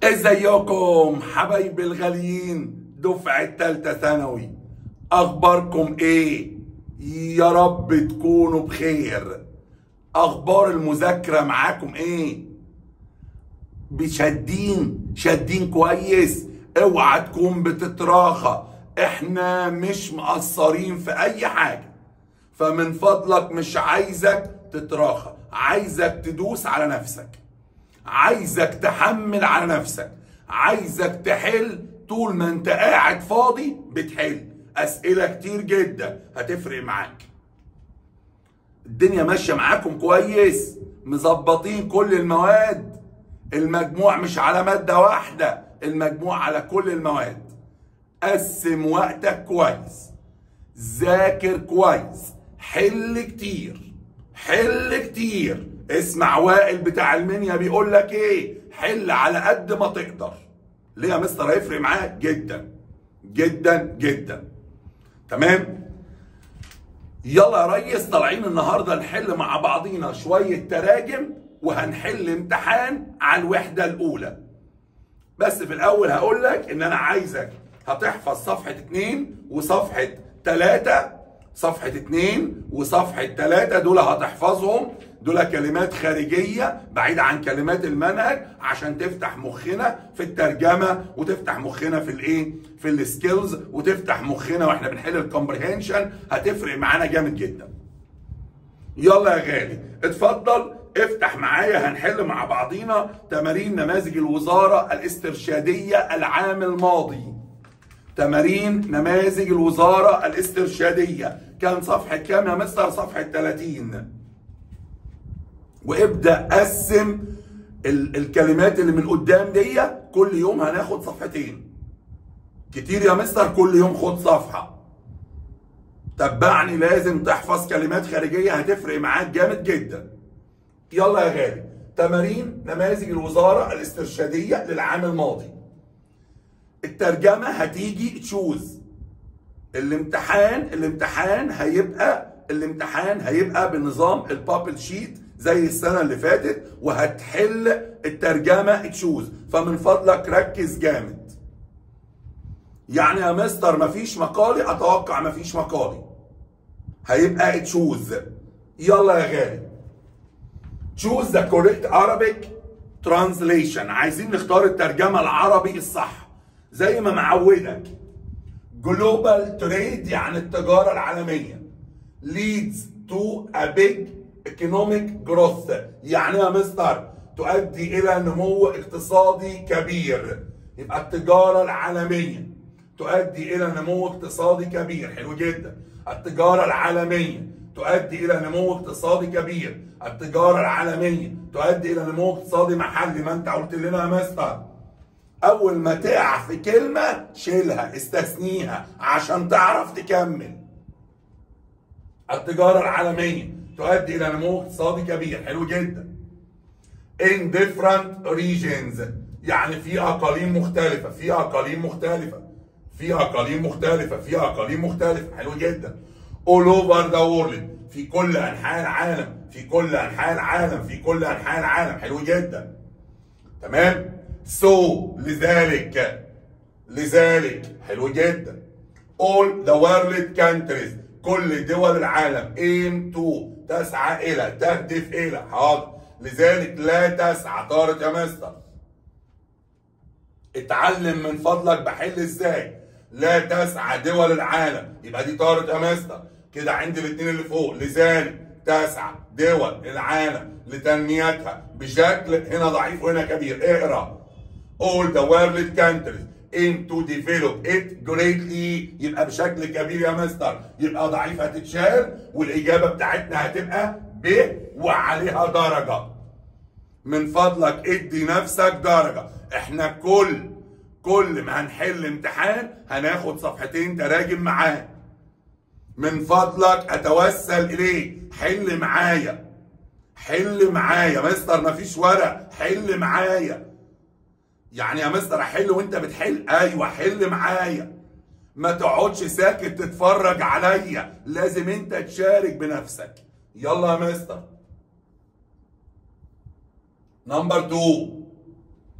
ازيكم حبايبي الغاليين دفعة تالتة ثانوي اخباركم ايه يا رب تكونوا بخير اخبار المذاكرة معاكم ايه بشادين شادين كويس اوعى تكون بتتراخى احنا مش مقصرين في اي حاجة فمن فضلك مش عايزك تتراخى عايزك تدوس على نفسك عايزك تحمل على نفسك عايزك تحل طول ما انت قاعد فاضي بتحل اسئله كتير جدا هتفرق معاك الدنيا ماشيه معاكم كويس مظبطين كل المواد المجموع مش على ماده واحده المجموع على كل المواد قسم وقتك كويس ذاكر كويس حل كتير حل كتير اسمع وائل بتاع المنيا بيقول لك ايه حل على قد ما تقدر ليه يا مستر هيفرق معاك جدا جدا جدا تمام يلا يا ريس طالعين النهارده نحل مع بعضينا شويه تراجم وهنحل امتحان على الوحده الاولى بس في الاول هقول لك ان انا عايزك هتحفظ صفحه اتنين وصفحه تلاته صفحة اتنين وصفحة تلاتة دول هتحفظهم دول كلمات خارجية بعيدة عن كلمات المنهج عشان تفتح مخنا في الترجمة وتفتح مخنا في الايه في السكيلز وتفتح مخنا واحنا بنحل الكومبريهنشن هتفرق معانا جامد جدا يلا يا غالي اتفضل افتح معايا هنحل مع بعضينا تمارين نماذج الوزارة الاسترشادية العام الماضي تمارين نماذج الوزارة الاسترشادية كان صفحة كام يا مستر صفحة 30 وابدأ قسم ال الكلمات اللي من قدام دي كل يوم هناخد صفحتين كتير يا مستر كل يوم خد صفحة تبعني لازم تحفظ كلمات خارجية هتفرق معاك جامد جدا يلا يا غالي تمارين نماذج الوزارة الاسترشادية للعام الماضي الترجمة هتيجي تشوز الامتحان الامتحان هيبقى الامتحان هيبقى بنظام البابل شيت زي السنة اللي فاتت وهتحل الترجمة تشوز فمن فضلك ركز جامد يعني يا مستر مفيش مقالي اتوقع مفيش مقالي هيبقى تشوز يلا يا غالي تشوز ذا كوريكت Arabic ترانزليشن عايزين نختار الترجمة العربي الصح زي ما معودك جلوبال تريد يعني التجاره العالميه leads to a big economic growth يعني يا مستر تؤدي الى نمو اقتصادي كبير يبقى التجاره العالميه تؤدي الى نمو اقتصادي كبير حلو جدا التجاره العالميه تؤدي الى نمو اقتصادي كبير التجاره العالميه تؤدي الى نمو اقتصادي محلي ما انت قلت لنا يا مستر اول ما تقع في كلمه شيلها استثنيها عشان تعرف تكمل التجاره العالميه تؤدي الى نمو اقتصادي كبير حلو جدا in different regions يعني في اقاليم مختلفه في اقاليم مختلفه في اقاليم مختلفه في اقاليم مختلفه حلو جدا all over the world في كل انحاء العالم في كل انحاء العالم في كل انحاء العالم حلو جدا تمام سو so, لذلك لذلك حلو جدا all the world countries كل دول العالم aim to تسعى الى تهدف الى حاضر لذلك لا تسعى طارت يا مستر اتعلم من فضلك بحل ازاي لا تسعى دول العالم يبقى دي طارت يا مستر كده عندي الاثنين اللي فوق لذلك تسعى دول العالم لتنميتها بشكل هنا ضعيف وهنا كبير اقرا all the world countries aim to develop it greatly يبقى بشكل كبير يا مستر يبقى ضعيف هتتشال والإجابة بتاعتنا هتبقى ب وعليها درجة من فضلك ادي نفسك درجة احنا كل كل ما هنحل امتحان هناخد صفحتين تراجم معاه من فضلك اتوسل اليك حل معايا حل معايا مستر مفيش ورق حل معايا يعني يا مستر احل وانت بتحل ايوه حل معايا ما تقعدش ساكت تتفرج عليا لازم انت تشارك بنفسك يلا يا مستر نمبر 2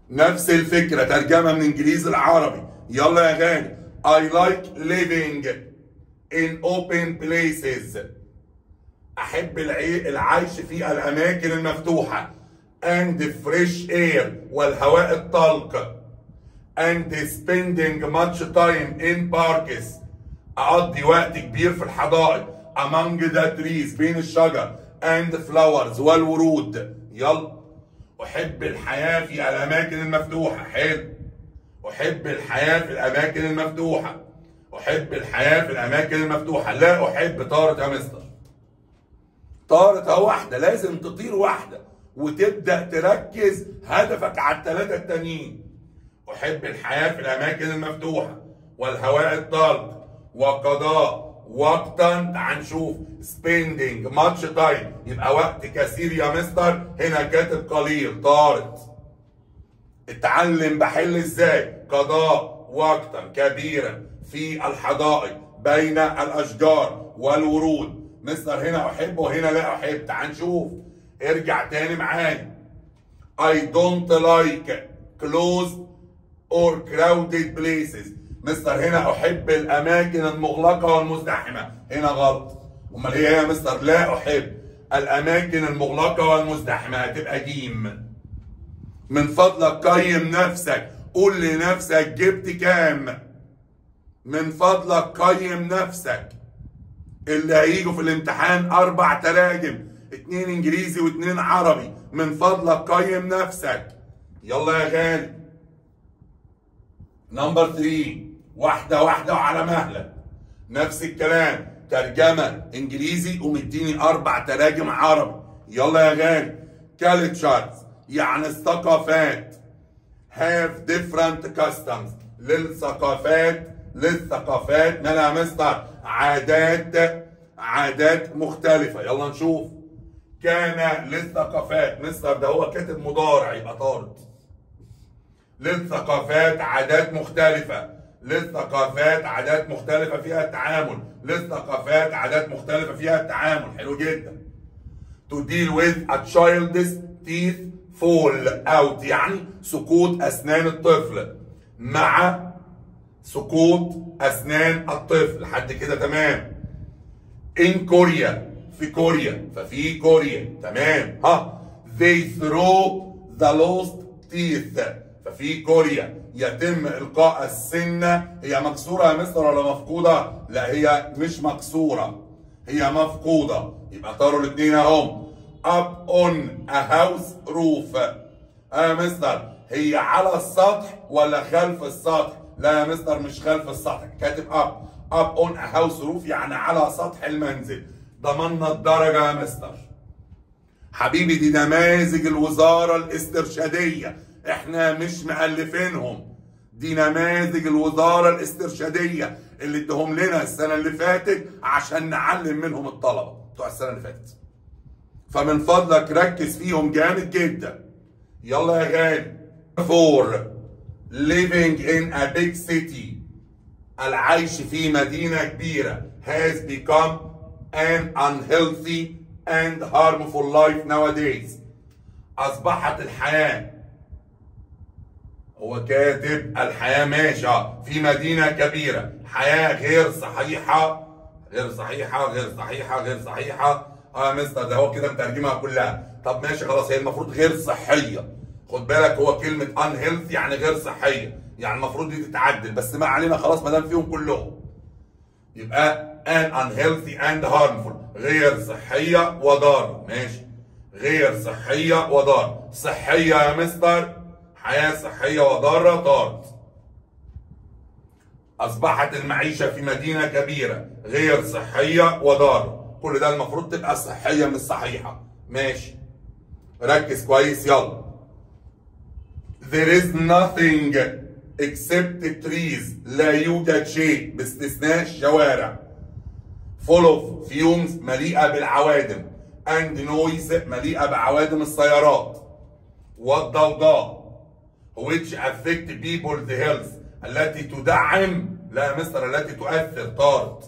نفس الفكرة ترجمة من انجليزي العربي يلا يا غالي I like living in open places احب العي... العيش في الاماكن المفتوحة and fresh air والهواء الطلق and spending much time in parks اقضي وقت كبير في الحدائق among the trees بين الشجر and flowers والورود يلا احب الحياة في الاماكن المفتوحة حلو احب الحياة في الاماكن المفتوحة احب الحياة في الاماكن المفتوحة لا احب طارة يا مستر طارة واحدة لازم تطير واحدة وتبدأ تركز هدفك على الثلاثة التانيين أحب الحياة في الأماكن المفتوحة والهواء الطلق وقضاء وقتا تعال نشوف spending much time يبقى وقت كثير يا مستر هنا كاتب قليل طارت اتعلم بحل ازاي قضاء وقتا كبيرا في الحدائق بين الاشجار والورود مستر هنا احب وهنا لا احب تعال نشوف ارجع تاني معايا I don't like closed or crowded places مستر هنا احب الاماكن المغلقه والمزدحمه هنا غلط امال هي يا مستر لا احب الاماكن المغلقه والمزدحمه هتبقى جيم من فضلك قيم نفسك قول لنفسك جبت كام من فضلك قيم نفسك اللي هيجوا في الامتحان اربع تراجم اتنين انجليزي واتنين عربي من فضلك قيم نفسك يلا يا غالي نمبر 3 واحده واحده وعلى مهلك نفس الكلام ترجمه انجليزي ومديني اربع تراجم عربي يلا يا غالي كالتشرز يعني الثقافات have different customs للثقافات للثقافات مالها يا مستر عادات عادات مختلفة يلا نشوف كان للثقافات مستر ده هو كاتب مضارع يبقى طارد للثقافات عادات مختلفة للثقافات عادات مختلفة فيها التعامل للثقافات عادات مختلفة فيها التعامل حلو جدا to deal with a child's teeth fall out يعني سقوط أسنان الطفل مع سقوط أسنان الطفل لحد كده تمام in كوريا في كوريا ففي كوريا تمام ها they throw the lost teeth ففي كوريا يتم القاء السنه هي مكسوره يا مستر ولا مفقوده؟ لا هي مش مكسوره هي مفقوده يبقى طاروا الاثنين اهم up on a house roof اه يا مستر هي على السطح ولا خلف السطح؟ لا يا مستر مش خلف السطح كاتب up up on a house roof يعني على سطح المنزل ضمنا الدرجه يا مستر حبيبي دي نماذج الوزاره الاسترشاديه احنا مش مألفينهم دي نماذج الوزارة الاسترشادية اللي ادهم لنا السنة اللي فاتت عشان نعلم منهم الطلبة بتوع السنة اللي فاتت فمن فضلك ركز فيهم جامد جدا يلا يا غالي فور living in a big city العيش في مدينة كبيرة has become an unhealthy and harmful life nowadays أصبحت الحياة هو كاتب الحياة ماشي في مدينة كبيرة حياة غير صحيحة غير صحيحة غير صحيحة غير صحيحة اه يا مستر ده هو كده مترجمها كلها طب ماشي خلاص هي المفروض غير صحية خد بالك هو كلمة unhealthy يعني غير صحية يعني المفروض دي تتعدل بس ما علينا خلاص ما دام فيهم كلهم يبقى an unhealthy and harmful غير صحية وضار ماشي غير صحية وضار صحية يا مستر حياة صحية وضارة طارت أصبحت المعيشة في مدينة كبيرة غير صحية وضارة كل ده المفروض تبقى صحية مش صحيحة ماشي ركز كويس يلا There is nothing except trees لا يوجد شيء باستثناء الشوارع full of fumes مليئة بالعوادم and noise مليئة بعوادم السيارات والضوضاء which affect people's health التي تدعم لا يا مستر التي تؤثر طارت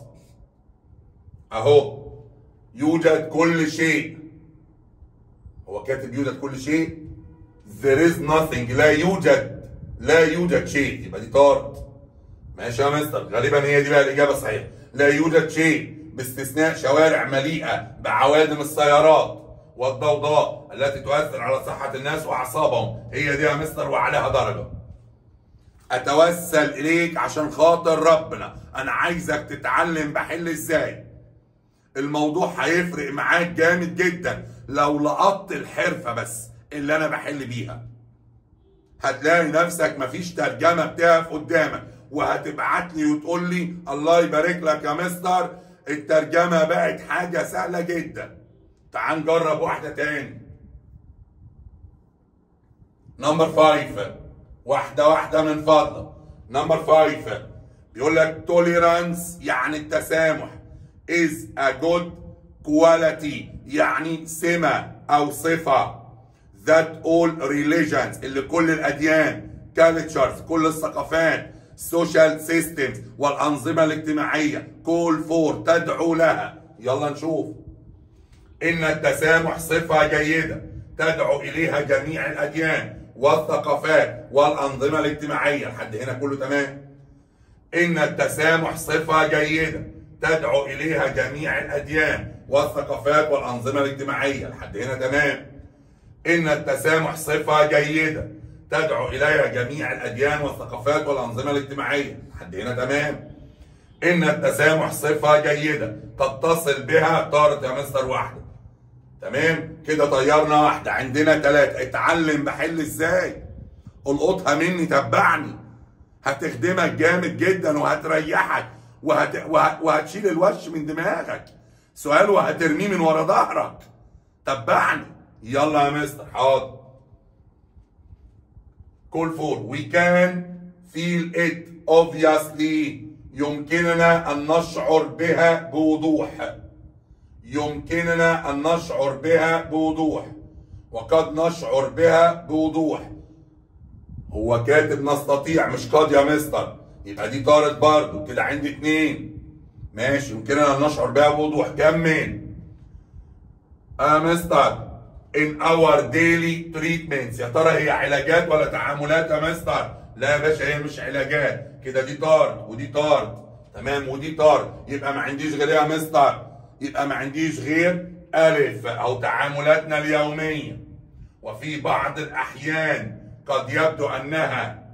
اهو يوجد كل شيء هو كاتب يوجد كل شيء there is nothing لا يوجد لا يوجد شيء يبقى دي طارت ماشي يا مستر غالبا هي دي بقى الاجابه الصحيحه لا يوجد شيء باستثناء شوارع مليئه بعوادم السيارات والضوضاء التي تؤثر على صحه الناس واعصابهم هي دي يا مستر وعليها درجه اتوسل اليك عشان خاطر ربنا انا عايزك تتعلم بحل ازاي الموضوع هيفرق معاك جامد جدا لو لقطت الحرفه بس اللي انا بحل بيها هتلاقي نفسك مفيش ترجمه بتقف قدامك وهتبعت لي وتقول لي الله يبارك لك يا مستر الترجمه بقت حاجه سهله جدا تعال نجرب واحده تاني نمبر فايف واحده واحده من فضلك نمبر فايف بيقول لك توليرانس يعني التسامح is a good quality يعني سمة أو صفة that all religions اللي كل الأديان cultures كل الثقافات social systems والأنظمة الاجتماعية call for تدعو لها يلا نشوف إن التسامح صفة جيدة تدعو إليها جميع الأديان والثقافات والأنظمة الاجتماعية لحد هنا كله تمام إن التسامح صفة جيدة تدعو إليها جميع الأديان والثقافات والأنظمة الاجتماعية لحد هنا تمام إن التسامح صفة جيدة تدعو إليها جميع الأديان والثقافات والأنظمة الاجتماعية لحد هنا تمام إن التسامح صفة جيدة تتصل بها طارت يا مستر واحدة تمام كده طيرنا واحدة عندنا ثلاثة اتعلم بحل ازاي القطها مني تبعني هتخدمك جامد جدا وهتريحك وهت... وه... وهتشيل الوش من دماغك سؤال وهترميه من ورا ظهرك تبعني يلا يا مستر حاضر كول فور وي كان فيل ات obviously يمكننا ان نشعر بها بوضوح يمكننا ان نشعر بها بوضوح وقد نشعر بها بوضوح هو كاتب نستطيع مش قد يا مستر يبقى دي طارت برضو كده عندي اتنين ماشي يمكننا ان نشعر بها بوضوح كمل اه مستر in our daily treatments يا ترى هي علاجات ولا تعاملات يا مستر لا يا باشا هي مش علاجات كده دي طارد ودي طارد تمام ودي طارد يبقى ما عنديش غير إيه يا مستر يبقى ما عنديش غير ألف أو تعاملاتنا اليومية وفي بعض الأحيان قد يبدو أنها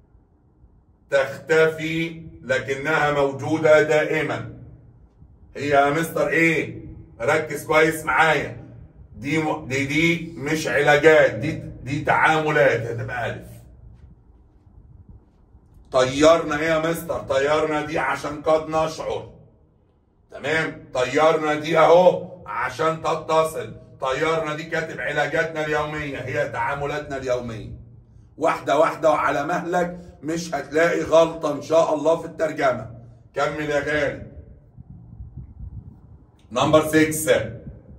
تختفي لكنها موجودة دائما هي يا مستر إيه ركز كويس معايا دي م... دي دي مش علاجات دي دي تعاملات هتبقى ألف طيرنا ايه يا مستر طيرنا دي عشان قد نشعر تمام طيرنا دي اهو عشان تتصل طيرنا دي كاتب علاجاتنا اليوميه هي تعاملاتنا اليوميه واحده واحده وعلى مهلك مش هتلاقي غلطه ان شاء الله في الترجمه كمل يا غالي نمبر 6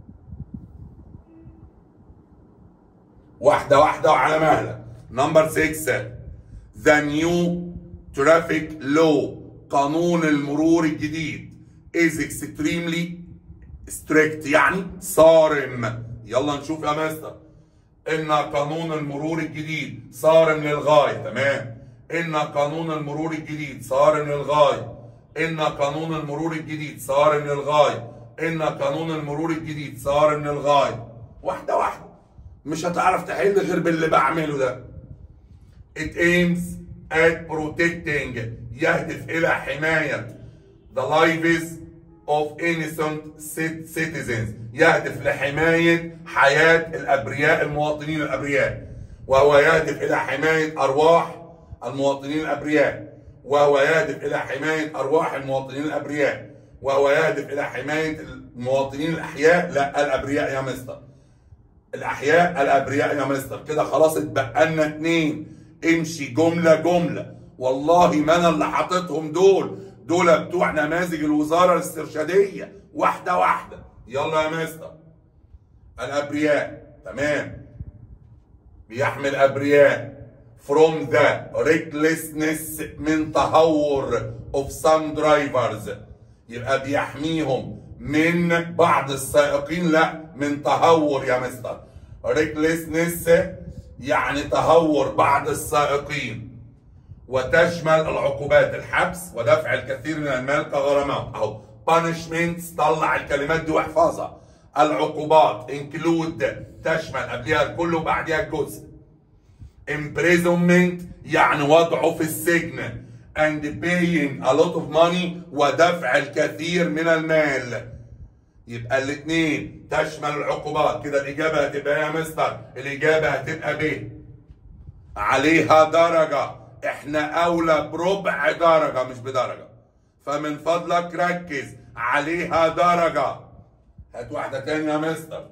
واحده واحده وعلى مهلك نمبر 6 ذا نيو ترافيك لو قانون المرور الجديد is extremely strict يعني صارم يلا نشوف يا مستر ان قانون المرور الجديد صارم للغايه تمام ان قانون المرور الجديد صارم للغايه ان قانون المرور الجديد صارم للغايه ان قانون المرور الجديد صارم للغايه واحده واحده مش هتعرف تحل غير باللي بعمله ده it aims at protecting يهدف الى حمايه the lives of innocent citizens يهدف لحماية حياة الأبرياء المواطنين الأبرياء وهو يهدف إلى حماية أرواح المواطنين الأبرياء وهو يهدف إلى حماية أرواح المواطنين الأبرياء وهو يهدف إلى حماية المواطنين الأحياء لا الأبرياء يا مستر الأحياء الأبرياء يا مستر كده خلاص اتبقى لنا اتنين امشي جملة جملة والله ما أنا اللي حاططهم دول دول بتوع نماذج الوزارة الاسترشادية واحدة واحدة يلا يا مستر الأبرياء تمام بيحمل أبرياء from the recklessness من تهور of some drivers يبقى بيحميهم من بعض السائقين لا من تهور يا مستر recklessness يعني تهور بعض السائقين وتشمل العقوبات الحبس ودفع الكثير من المال كغرامات اهو punishments طلع الكلمات دي واحفظها العقوبات include تشمل قبلها الكل وبعدها الجزء imprisonment يعني وضعه في السجن and paying a lot of money ودفع الكثير من المال يبقى الاثنين تشمل العقوبات كده الاجابه هتبقى يا مستر الاجابه هتبقى ب عليها درجه احنا اولى بربع درجه مش بدرجه فمن فضلك ركز عليها درجه هات واحده تانية يا مستر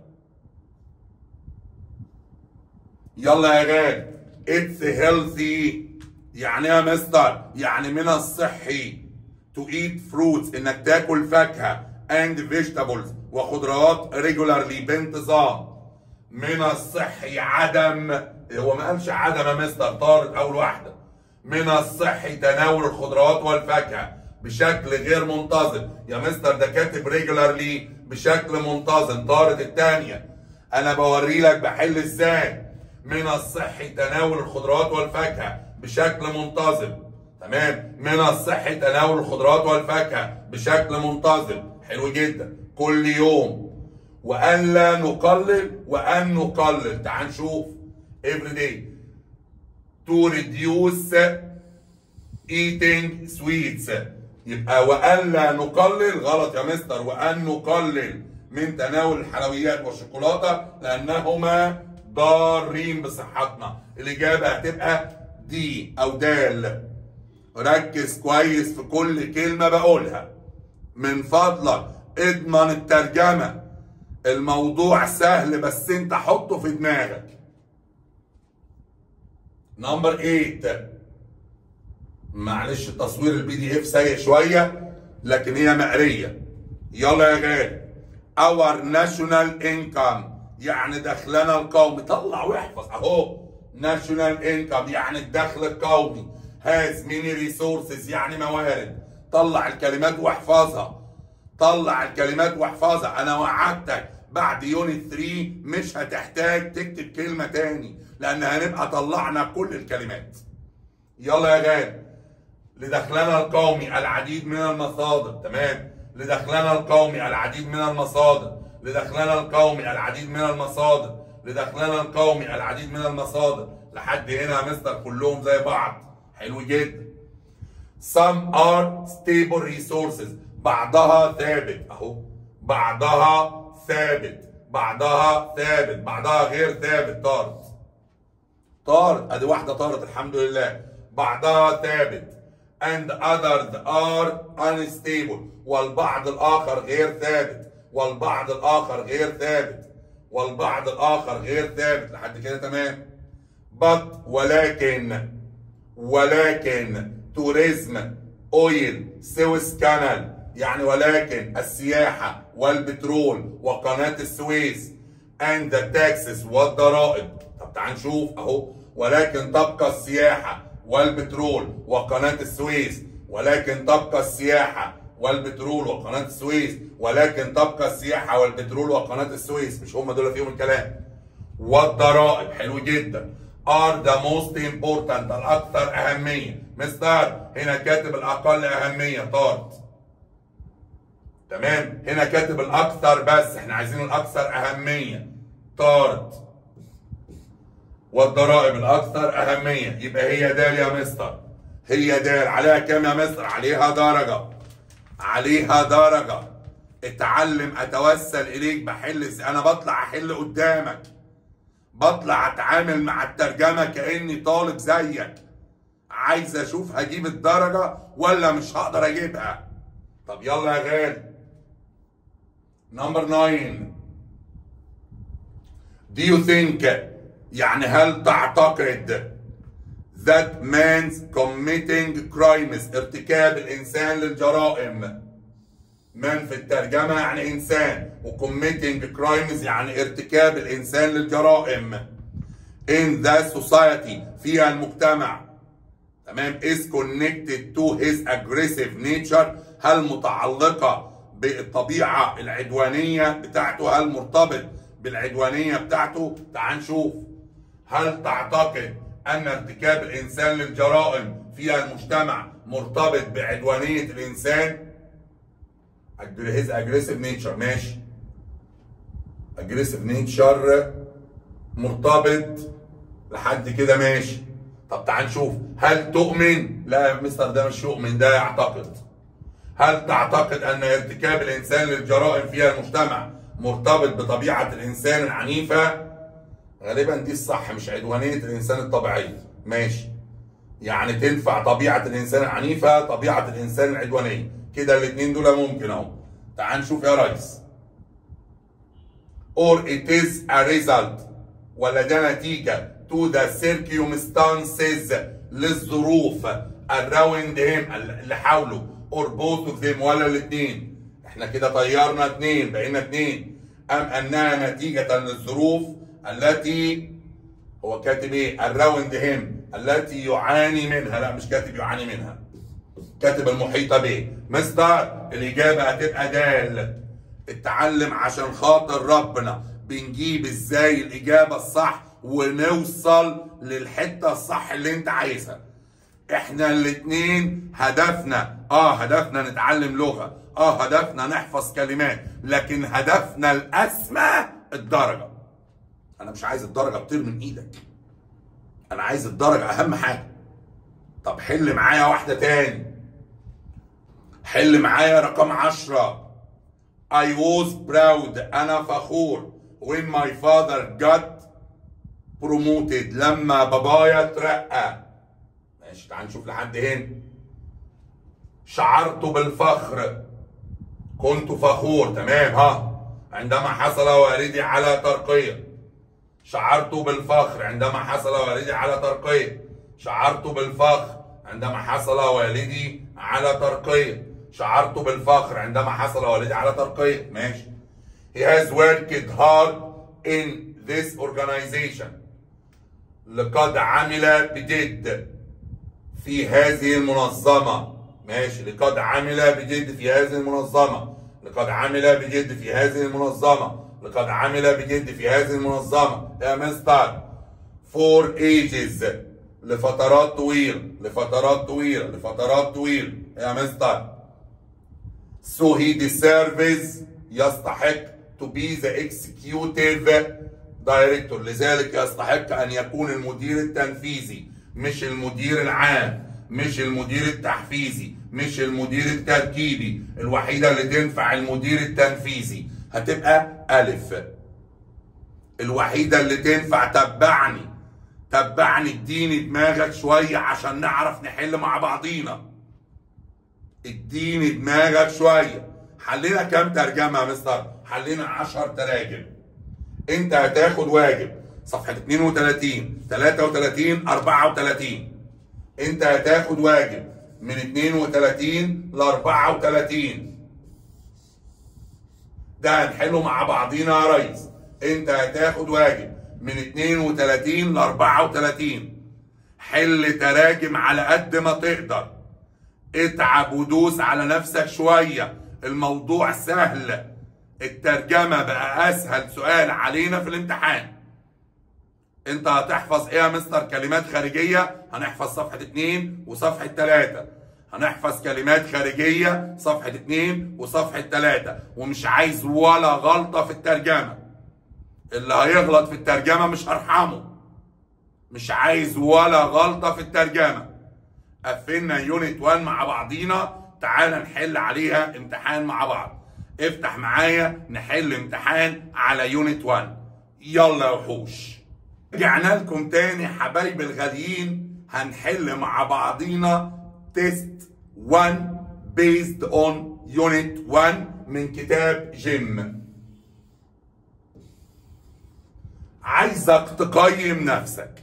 يلا يا غالي اتس هيلثي يعني ايه يا مستر يعني من الصحي تو ايت فروتس انك تاكل فاكهه اند فيجيتابلز وخضروات ريجولارلي بانتظام من الصحي عدم هو ما قالش عدم يا مستر طارت اول واحده من الصحي تناول الخضروات والفاكهه بشكل غير منتظم يا مستر ده كاتب ريجولارلي بشكل منتظم طارت الثانيه انا بوري لك بحل ازاي من الصحي تناول الخضروات والفاكهه بشكل منتظم تمام من الصحي تناول الخضروات والفاكهه بشكل منتظم حلو جدا كل يوم وان لا نقلل وان نقلل تعال نشوف every day to reduce eating sweets يبقى وان لا نقلل غلط يا مستر وان نقلل من تناول الحلويات والشوكولاته لانهما ضارين بصحتنا الاجابه هتبقى دي او دال ركز كويس في كل كلمه بقولها من فضلك اضمن الترجمه الموضوع سهل بس انت حطه في دماغك نمبر 8 معلش تصوير البي دي اف سيء شويه لكن هي مقريه يلا يا غالي اور ناشونال انكم يعني دخلنا القومي طلع واحفظ اهو ناشونال انكم يعني الدخل القومي هاز ميني ريسورسز يعني موارد طلع الكلمات واحفظها طلع الكلمات واحفظها انا وعدتك بعد يونت 3 مش هتحتاج تكتب كلمه تاني لان هنبقى طلعنا كل الكلمات يلا يا غالي لدخلنا القومي العديد من المصادر تمام لدخلنا القومي العديد من المصادر لدخلنا القومي العديد من المصادر لدخلنا القومي العديد من المصادر لحد هنا يا مستر كلهم زي بعض حلو جدا some are stable resources بعضها ثابت اهو بعضها ثابت بعضها ثابت بعضها غير ثابت طارت طارت ادي واحده طارت الحمد لله بعضها ثابت and others are unstable والبعض الآخر غير ثابت والبعض الآخر غير ثابت والبعض الآخر غير ثابت لحد كده تمام but ولكن ولكن توريزم اويل سويس كانال يعني ولكن السياحة والبترول وقناة السويس and the taxes والضرائب طب تعال نشوف اهو ولكن تبقى السياحة والبترول وقناة السويس ولكن تبقى السياحة والبترول وقناة السويس ولكن تبقى السياحة والبترول وقناة السويس مش هم دول فيهم الكلام والضرائب حلو جدا are the most important الأكثر أهمية مستر هنا كاتب الأقل أهمية طارت تمام هنا كاتب الأكثر بس احنا عايزين الأكثر أهمية طارت والضرائب الأكثر أهمية يبقى هي دال يا مستر هي دال عليها كام يا مستر عليها درجة عليها درجة اتعلم اتوسل اليك بحل انا بطلع احل قدامك بطلع اتعامل مع الترجمة كأني طالب زيك عايز اشوف هجيب الدرجة ولا مش هقدر اجيبها طب يلا يا غالي نمبر 9 Do you think يعني هل تعتقد that man's committing crimes ارتكاب الانسان للجرائم من في الترجمة يعني إنسان وcommitting crimes يعني ارتكاب الإنسان للجرائم in the society فيها المجتمع تمام is connected to his aggressive nature هل متعلقة بالطبيعة العدوانية بتاعته هل مرتبط بالعدوانية بتاعته تعال نشوف هل تعتقد ان ارتكاب الانسان للجرائم في المجتمع مرتبط بعدوانيه الانسان his aggressive nature ماشي aggressive nature مرتبط لحد كده ماشي طب تعال نشوف هل تؤمن لا يا مستر ده مش يؤمن ده يعتقد هل تعتقد ان ارتكاب الانسان للجرائم في المجتمع مرتبط بطبيعه الانسان العنيفه غالبا دي الصح مش عدوانيه الانسان الطبيعيه ماشي يعني تنفع طبيعه الانسان العنيفه طبيعه الانسان العدوانيه كده الاثنين دول ممكن اهو تعال نشوف يا ريس or it is a result ولا ده نتيجة to the circumstances للظروف around him اللي حوله or both of them ولا الاثنين احنا كده طيرنا اثنين بقينا اثنين ام انها نتيجة للظروف التي هو كاتب ايه around him التي يعاني منها لا مش كاتب يعاني منها كاتب المحيطة به مستر الإجابة هتبقى دال اتعلم عشان خاطر ربنا بنجيب ازاي الإجابة الصح ونوصل للحتة الصح اللي انت عايزها احنا الاتنين هدفنا اه هدفنا نتعلم لغة اه هدفنا نحفظ كلمات لكن هدفنا الأسمى الدرجة انا مش عايز الدرجة تطير من ايدك انا عايز الدرجة اهم حاجة طب حل معايا واحدة تاني حل معايا رقم عشرة I was proud أنا فخور when my father got promoted لما بابايا اترقى ماشي تعال نشوف لحد هنا شعرت بالفخر كنت فخور تمام ها عندما حصل والدي على ترقية شعرت بالفخر عندما حصل والدي على ترقية شعرت بالفخر عندما حصل والدي على ترقية شعرت بالفخر عندما حصل والدي على ترقية ماشي He has worked hard in this organization لقد عمل بجد في هذه المنظمة ماشي لقد عمل بجد في هذه المنظمة لقد عمل بجد في هذه المنظمة لقد عمل بجد في هذه المنظمة يا مستر for ages لفترات طويلة لفترات طويلة لفترات طويلة يا مستر so he deserves يستحق to be the executive director لذلك يستحق أن يكون المدير التنفيذي مش المدير العام مش المدير التحفيزي مش المدير التركيبي الوحيدة اللي تنفع المدير التنفيذي هتبقى ألف الوحيدة اللي تنفع تبعني تبعني اديني دماغك شوية عشان نعرف نحل مع بعضينا اديني دماغك شوية حلينا كام ترجمة يا مستر حلينا 10 تراجم انت هتاخد واجب صفحة 32 33 34 انت هتاخد واجب من 32 ل 34 ده هنحله مع بعضينا يا ريس انت هتاخد واجب من 32 ل 34 حل تراجم على قد ما تقدر اتعب ودوس على نفسك شوية الموضوع سهل الترجمة بقى أسهل سؤال علينا في الامتحان انت هتحفظ ايه يا مستر كلمات خارجية هنحفظ صفحة اتنين وصفحة تلاتة هنحفظ كلمات خارجية صفحة اتنين وصفحة تلاتة ومش عايز ولا غلطة في الترجمة اللي هيغلط في الترجمة مش هرحمه مش عايز ولا غلطة في الترجمة قفلنا يونت 1 مع بعضينا تعالى نحل عليها امتحان مع بعض افتح معايا نحل امتحان على يونت 1 يلا يا وحوش رجعنا لكم تاني حبايبي الغاليين هنحل مع بعضينا تيست 1 based on unit 1 من كتاب جيم عايزك تقيم نفسك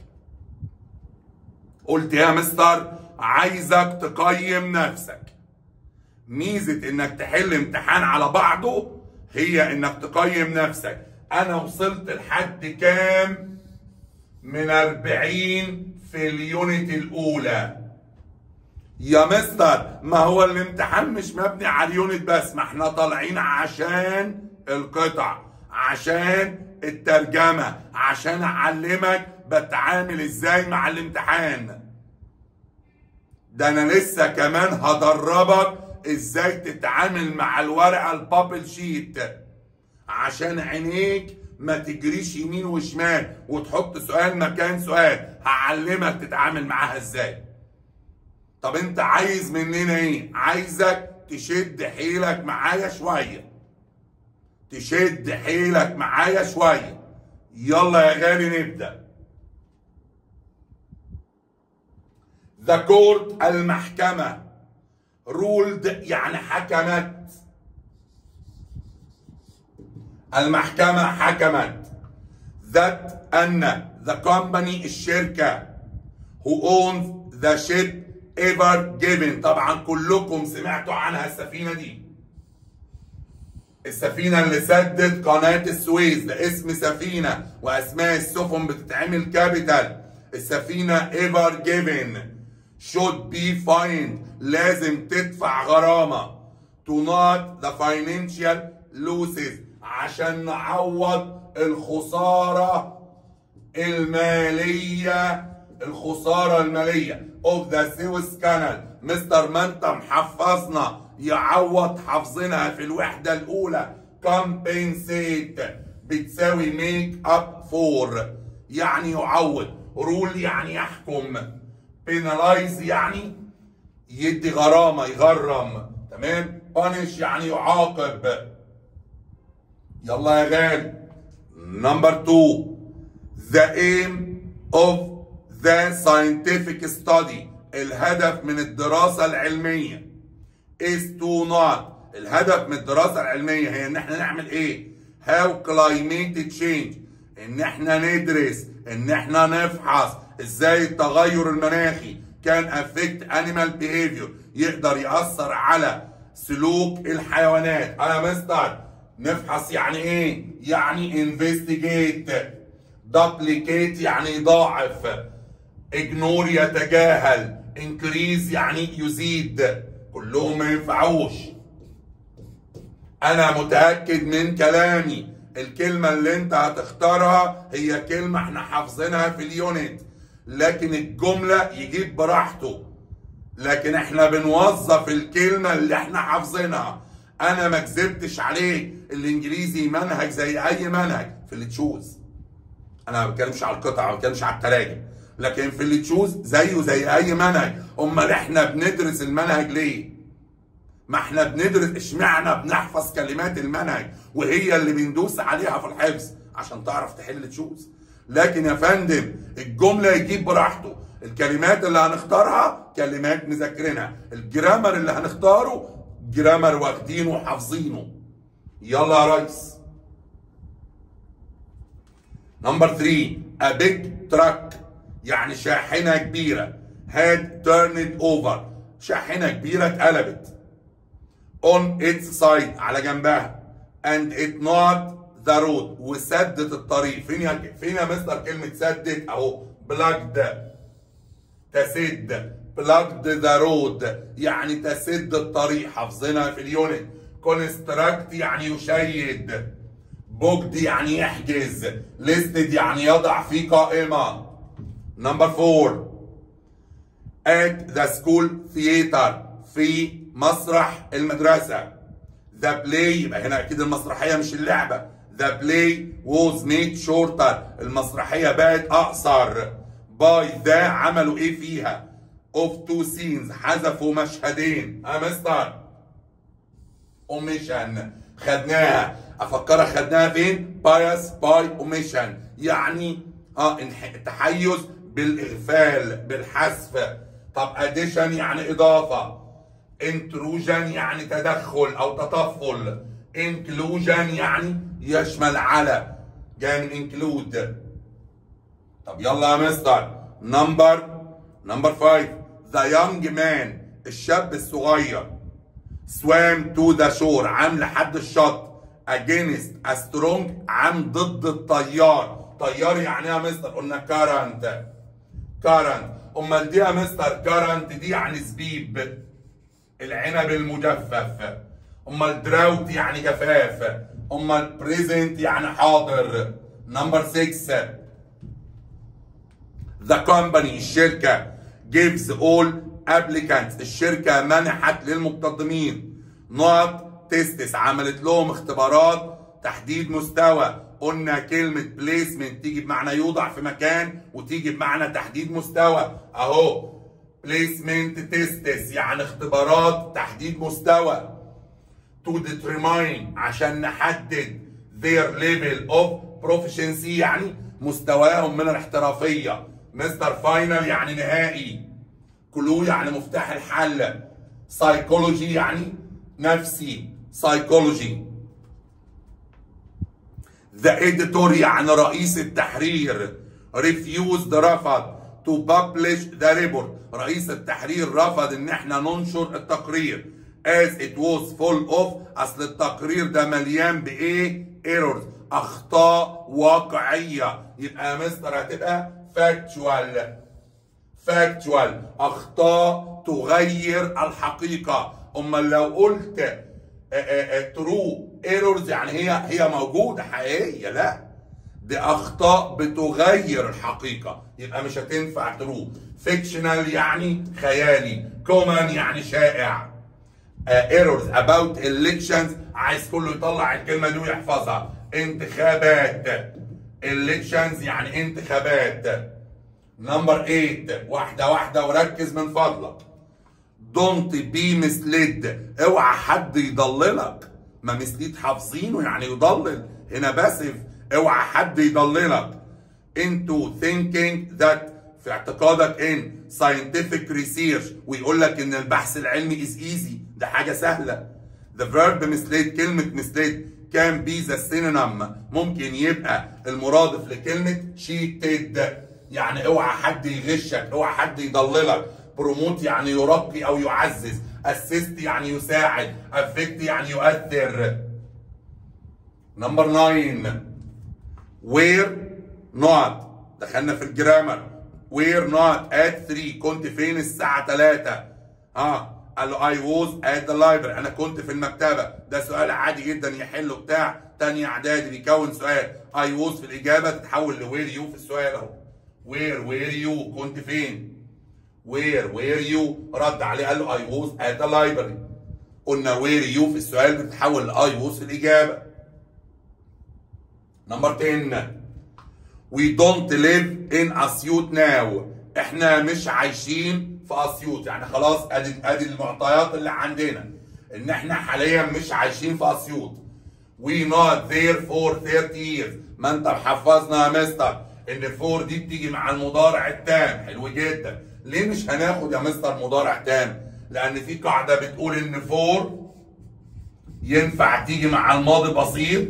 قلت يا مستر عايزك تقيم نفسك ميزة انك تحل امتحان على بعضه هي انك تقيم نفسك انا وصلت لحد كام من 40 في اليونت الاولى يا مستر ما هو الامتحان مش مبني على اليونت بس ما احنا طالعين عشان القطع عشان الترجمة عشان اعلمك بتعامل ازاي مع الامتحان ده انا لسه كمان هدربك ازاي تتعامل مع الورقة البابل شيت عشان عينيك ما تجريش يمين وشمال وتحط سؤال مكان سؤال هعلمك تتعامل معاها ازاي طب انت عايز مننا ايه عايزك تشد حيلك معايا شويه تشد حيلك معايا شويه يلا يا غالي نبدا ذا كورت المحكمه رولد يعني حكمت المحكمة حكمت ذات أن the company الشركة who owns the ship ever given طبعا كلكم سمعتوا عنها السفينة دي السفينة اللي سدت قناة السويس ده اسم سفينة وأسماء السفن بتتعمل كابيتال السفينة ever given should be fined لازم تدفع غرامة to not the financial losses عشان نعوض الخسارة المالية الخسارة المالية of the Suez Canal مستر ما انت محفظنا يعوض حافظينها في الوحدة الأولى compensate بتساوي make up for يعني يعوض رول يعني يحكم penalize يعني يدي غرامة يغرم تمام punish يعني يعاقب يلا يا غالي نمبر 2 the aim of the scientific study الهدف من الدراسة العلمية is to not الهدف من الدراسة العلمية هي ان احنا نعمل ايه how climate change ان احنا ندرس ان احنا نفحص ازاي التغير المناخي كان affect animal behavior يقدر يأثر على سلوك الحيوانات انا مستر نفحص يعني ايه يعني انفستيجيت دبليكيت يعني يضاعف اجنور يتجاهل انكريز يعني يزيد كلهم ما ينفعوش انا متاكد من كلامي الكلمه اللي انت هتختارها هي كلمه احنا حافظينها في اليونت لكن الجمله يجيب براحته لكن احنا بنوظف الكلمه اللي احنا حافظينها انا ما كذبتش عليك الانجليزي منهج زي اي منهج في اللي تشوز انا ما بتكلمش على القطع ما بتكلمش على التراجم لكن في اللي تشوز زيه زي اي منهج امال احنا بندرس المنهج ليه ما احنا بندرس اشمعنى بنحفظ كلمات المنهج وهي اللي بندوس عليها في الحفظ عشان تعرف تحل تشوز لكن يا فندم الجمله يجيب براحته الكلمات اللي هنختارها كلمات مذاكرينها الجرامر اللي هنختاره جرامر واخدينه وحافظينه يلا يا ريس نمبر 3 a big truck يعني شاحنة كبيرة had turned over شاحنة كبيرة اتقلبت on its side على جنبها and it not the road وسدت الطريق فين يا فين يا مستر كلمة سدت اهو بلاجد تسد بلاجد ذا رود يعني تسد الطريق حافظينها في اليونت كونستراكت يعني يشيد بوكد يعني يحجز ليستد يعني يضع في قائمة نمبر فور at the school theater في مسرح المدرسة the play يبقى هنا أكيد المسرحية مش اللعبة the play was made shorter المسرحية بقت أقصر by the عملوا إيه فيها of two scenes حذفوا مشهدين ها مستر اوميشن خدناها افكرك خدناها فين بايس باي اوميشن يعني اه التحيز بالاغفال بالحذف طب اديشن يعني اضافه انتروجن يعني تدخل او تطفل انكلوجن يعني يشمل على جاي من انكلود طب يلا يا مستر نمبر نمبر 5 ذا يونج مان الشاب الصغير swam to the shore عام لحد الشط against a strong عام ضد التيار تيار يعني ايه يا مستر قلنا current current امال دي يا مستر current دي يعني زبيب العنب المجفف امال drought يعني جفاف امال present يعني حاضر نمبر 6 The company الشركة gives all applicants الشركة منحت للمقدمين not tests عملت لهم اختبارات تحديد مستوى قلنا كلمة placement تيجي بمعنى يوضع في مكان وتيجي بمعنى تحديد مستوى اهو placement tests يعني اختبارات تحديد مستوى to determine عشان نحدد their level of proficiency يعني مستواهم من الاحترافية مستر فاينل يعني نهائي كلو يعني مفتاح الحل سايكولوجي يعني نفسي سايكولوجي ذا editor يعني رئيس التحرير refused رفض to publish the report رئيس التحرير رفض ان احنا ننشر التقرير as it was full of اصل التقرير ده مليان بايه errors اخطاء واقعيه يبقى يا مستر هتبقى factual factual اخطاء تغير الحقيقه امال لو قلت ترو ايرورز يعني هي هي موجوده حقيقيه لا دي اخطاء بتغير الحقيقه يبقى مش هتنفع ترو فيكشنال يعني خيالي كومن يعني شائع ايرورز اباوت elections عايز كله يطلع الكلمه دي ويحفظها انتخابات elections يعني انتخابات نمبر 8 واحده واحده وركز من فضلك دونت بي مسليد اوعى حد يضللك ما مسليد حافظينه يعني يضلل هنا باسف اوعى حد يضللك into thinking that في اعتقادك ان scientific research ويقول لك ان البحث العلمي is easy ده حاجه سهله the verb mislead كلمه mislead can be the synonym ممكن يبقى المرادف لكلمه cheated يعني اوعى حد يغشك اوعى حد يضللك بروموت يعني يرقي او يعزز اسيست يعني يساعد افكت يعني يؤثر نمبر 9 وير نوت دخلنا في الجرامر وير نوت ات 3 كنت فين الساعه 3 اه قال له اي ووز ات ذا لايبرري انا كنت في المكتبه ده سؤال عادي جدا يحله بتاع تاني اعدادي بيكون سؤال اي ووز في الاجابه تتحول لوير يو في السؤال اهو وير وير يو كنت فين وير وير يو رد عليه قال له اي ووز ات ذا لايبرري قلنا وير يو في السؤال بتتحول لاي ووز في الاجابه نمبر 10 we don't live in اسيوط now احنا مش عايشين في اسيوط يعني خلاص ادي ادي المعطيات اللي عندنا ان احنا حاليا مش عايشين في اسيوط we not there for 30 years ما انت محفظنا يا مستر ان فور دي بتيجي مع المضارع التام حلو جدا ليه مش هناخد يا مستر مضارع تام لان في قاعده بتقول ان فور ينفع تيجي مع الماضي بسيط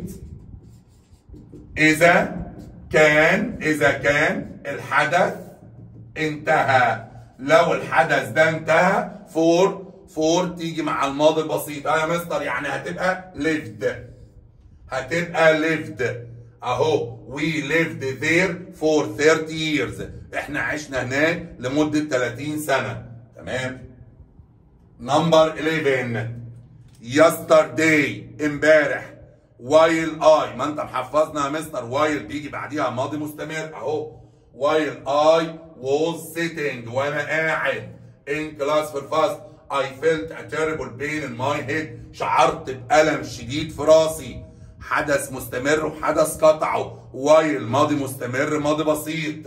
اذا كان اذا كان الحدث انتهى لو الحدث ده انتهى فور فور تيجي مع الماضي البسيط اه يا مستر يعني هتبقى lived هتبقى lived اهو we lived there for 30 years احنا عشنا هناك لمدة 30 سنة تمام نمبر 11 yesterday امبارح while I ما انت محفظنا يا مستر while بيجي بعديها ماضي مستمر اهو while I was sitting وانا قاعد in class في الفصل I felt a terrible pain in my head شعرت بألم شديد في راسي حدث مستمر وحدث قطعه while ماضي مستمر ماضي بسيط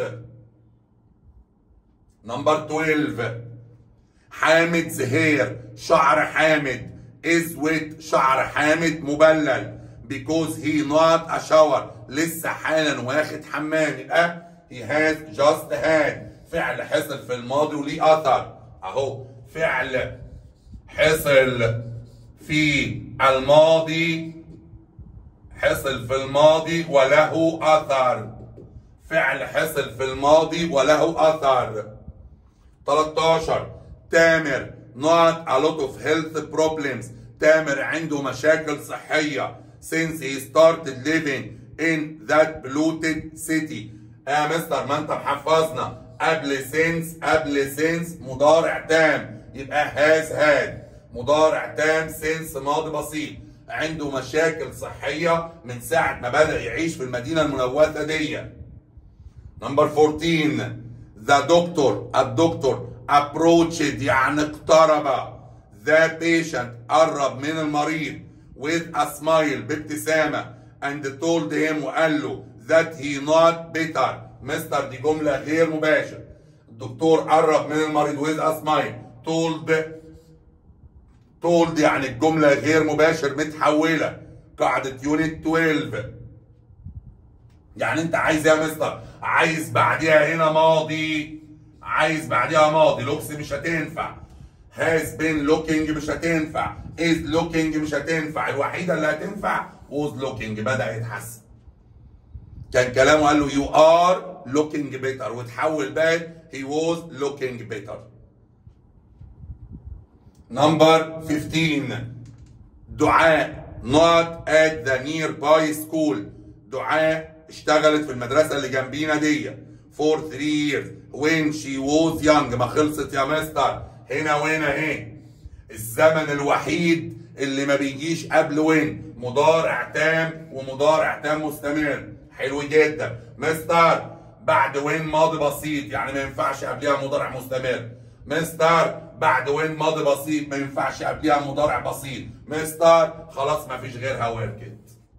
نمبر 12 حامد زهير شعر حامد is wet شعر حامد مبلل because he not a shower لسه حالا واخد حمام يبقى he has just had فعل حصل في الماضي وليه اثر اهو فعل حصل في الماضي حصل في الماضي وله اثر فعل حصل في الماضي وله اثر 13 تامر not a lot of health problems تامر عنده مشاكل صحيه since he started living in that polluted city يا مستر ما انت محفظنا قبل since قبل since مضارع تام يبقى has had مضارع تام since ماضي بسيط عنده مشاكل صحيه من ساعه ما بدا يعيش في المدينه الملوثه دي نمبر 14 ذا دكتور الدكتور approached يعني اقترب ذا بيشنت قرب من المريض with a smile بابتسامة and told him وقال له that he not better مستر دي جملة غير مباشر الدكتور قرب من المريض with a smile told told يعني الجملة غير مباشر متحولة قاعدة يونت 12 يعني انت عايز ايه يا مستر عايز بعديها هنا ماضي عايز بعديها ماضي لوكس مش هتنفع has been looking مش هتنفع is looking مش هتنفع الوحيدة اللي هتنفع was looking بدأ يتحسن كان كلامه قال له you are looking better وتحول بقى he was looking better نمبر 15 دعاء not at the nearby school دعاء اشتغلت في المدرسة اللي جنبينا دي for three years when she was young ما خلصت يا مستر هنا وهنا اهي الزمن الوحيد اللي ما بيجيش قبل وين مضارع تام ومضارع تام مستمر حلو جدا مستر بعد وين ماضي بسيط يعني ما ينفعش قبلها مضارع مستمر مستر بعد وين ماضي بسيط ما ينفعش قبلها مضارع بسيط مستر خلاص ما فيش غيرها وركت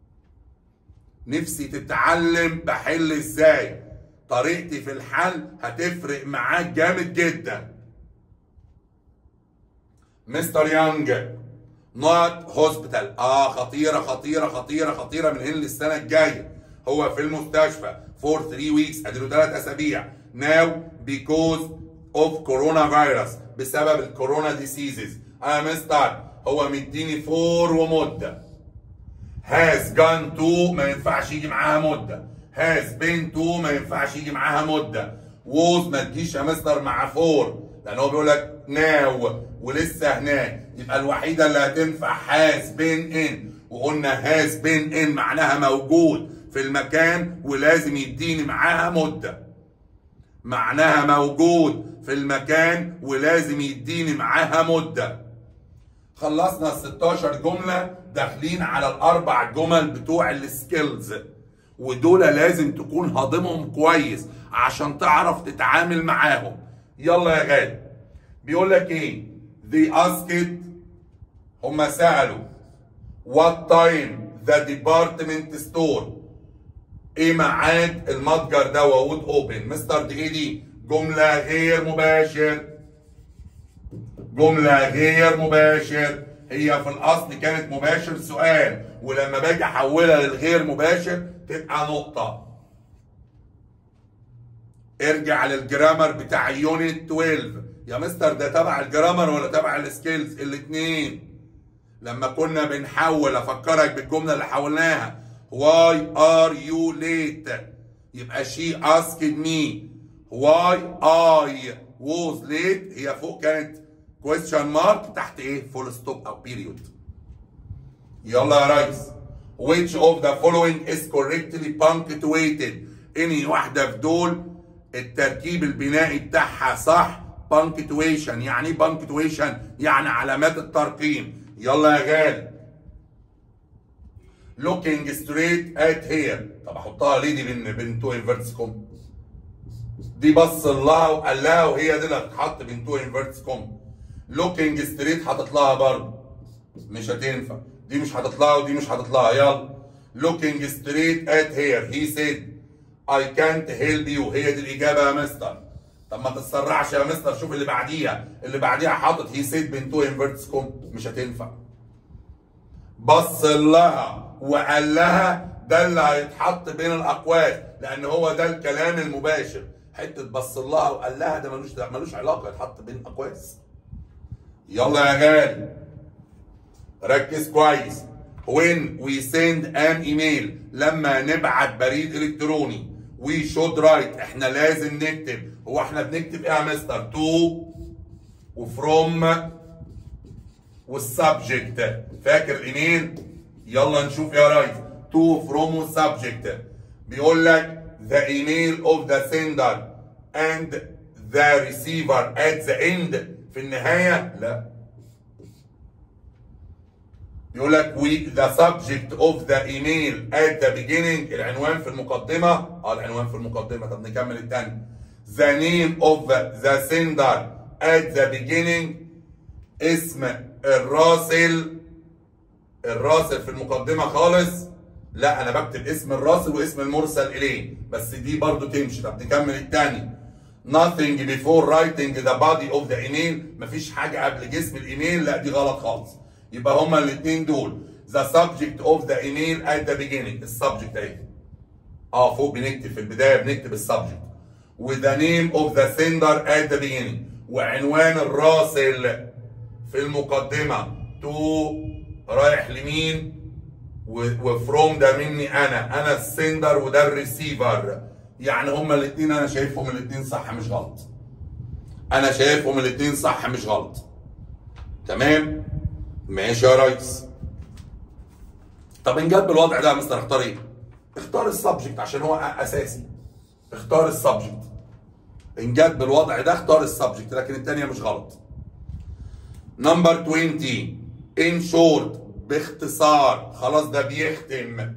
نفسي تتعلم بحل ازاي طريقتي في الحل هتفرق معاك جامد جدا مستر يانج نوت هوسبيتال اه خطيره خطيره خطيره خطيره من هنا للسنه الجايه هو في المستشفى فور 3 ويكس اديله ثلاث اسابيع ناو بيكوز اوف كورونا فيروس بسبب الكورونا ديسيزز اه مستر هو مديني فور ومده هاز جان تو ما ينفعش يجي معاها مده هاز بين تو ما ينفعش يجي معاها مده ووز ما تجيش يا مستر مع فور لان هو بيقول لك ناو ولسه هناك يبقى الوحيده اللي هتنفع هاز بين ان وقلنا هاز بين ان معناها موجود في المكان ولازم يديني معاها مده معناها موجود في المكان ولازم يديني معاها مده خلصنا ال 16 جمله داخلين على الاربع جمل بتوع السكيلز ودول لازم تكون هاضمهم كويس عشان تعرف تتعامل معاهم يلا يا غالي بيقول لك ايه they asked هم سألوا what time the department store ايه ميعاد المتجر ده وود اوبن مستر دي ايه دي جملة غير مباشر جملة غير مباشر هي في الاصل كانت مباشر سؤال ولما باجي احولها للغير مباشر تبقى نقطة ارجع للجرامر بتاع يونت 12 يا مستر ده تبع الجرامر ولا تبع السكيلز الاثنين لما كنا بنحول افكرك بالجمله اللي حولناها why are you late يبقى she asked me why I was late هي فوق كانت question mark تحت ايه full stop او period يلا يا ريس which of the following is correctly punctuated انهي واحده في دول التركيب البنائي بتاعها صح punctuation يعني ايه punctuation يعني علامات الترقيم يلا يا غالي looking straight at here طب احطها ليه دي بين بين تو انفيرتس كوم دي بص لها وقال لها وهي دي اللي هتتحط بين تو انفيرتس كوم looking straight حاطط لها برضه مش هتنفع دي مش حاطط لها ودي مش حاطط لها يلا looking straight at here he said I can't help you هي دي الإجابة يا مستر طب ما تتسرعش يا مستر شوف اللي بعديها اللي بعديها حاطط he said بين تو انفيرتس كوم مش هتنفع بص لها وقال لها ده اللي هيتحط بين الاقواس لان هو ده الكلام المباشر حته بص لها وقال لها ده ملوش ده ملوش علاقه يتحط بين اقواس يلا يا غالي ركز كويس when we send an email لما نبعت بريد الكتروني we should write احنا لازم نكتب هو احنا بنكتب ايه يا مستر to وفروم والسبجكت فاكر الايميل يلا نشوف يا ريس تو فروم والسبجكت بيقول لك the email of the sender and the receiver at the end في النهاية لا يقول لك we the subject of the email at the beginning العنوان في المقدمة اه العنوان في المقدمة طب نكمل التاني the name of the sender at the beginning اسم الراسل الراسل في المقدمة خالص لا انا بكتب اسم الراسل واسم المرسل اليه بس دي برضو تمشي طب نكمل التاني nothing before writing the body of the email مفيش حاجة قبل جسم الايميل لا دي غلط خالص يبقى هما الاثنين دول the subject of the email at the beginning السبجكت اهي اه فوق بنكتب في البداية بنكتب السبجكت with the name of the sender at the beginning وعنوان الراسل في المقدمة to رايح لمين وفروم ده مني انا انا السندر وده الريسيفر يعني هما الاثنين انا شايفهم الاثنين صح مش غلط انا شايفهم الاثنين صح مش غلط تمام ماشي يا ريس طب ان جت بالوضع ده يا مستر اختار ايه اختار السبجكت عشان هو اساسي اختار السبجكت ان جت بالوضع ده اختار السبجكت لكن الثانيه مش غلط نمبر 20 ان شورت باختصار خلاص ده بيختم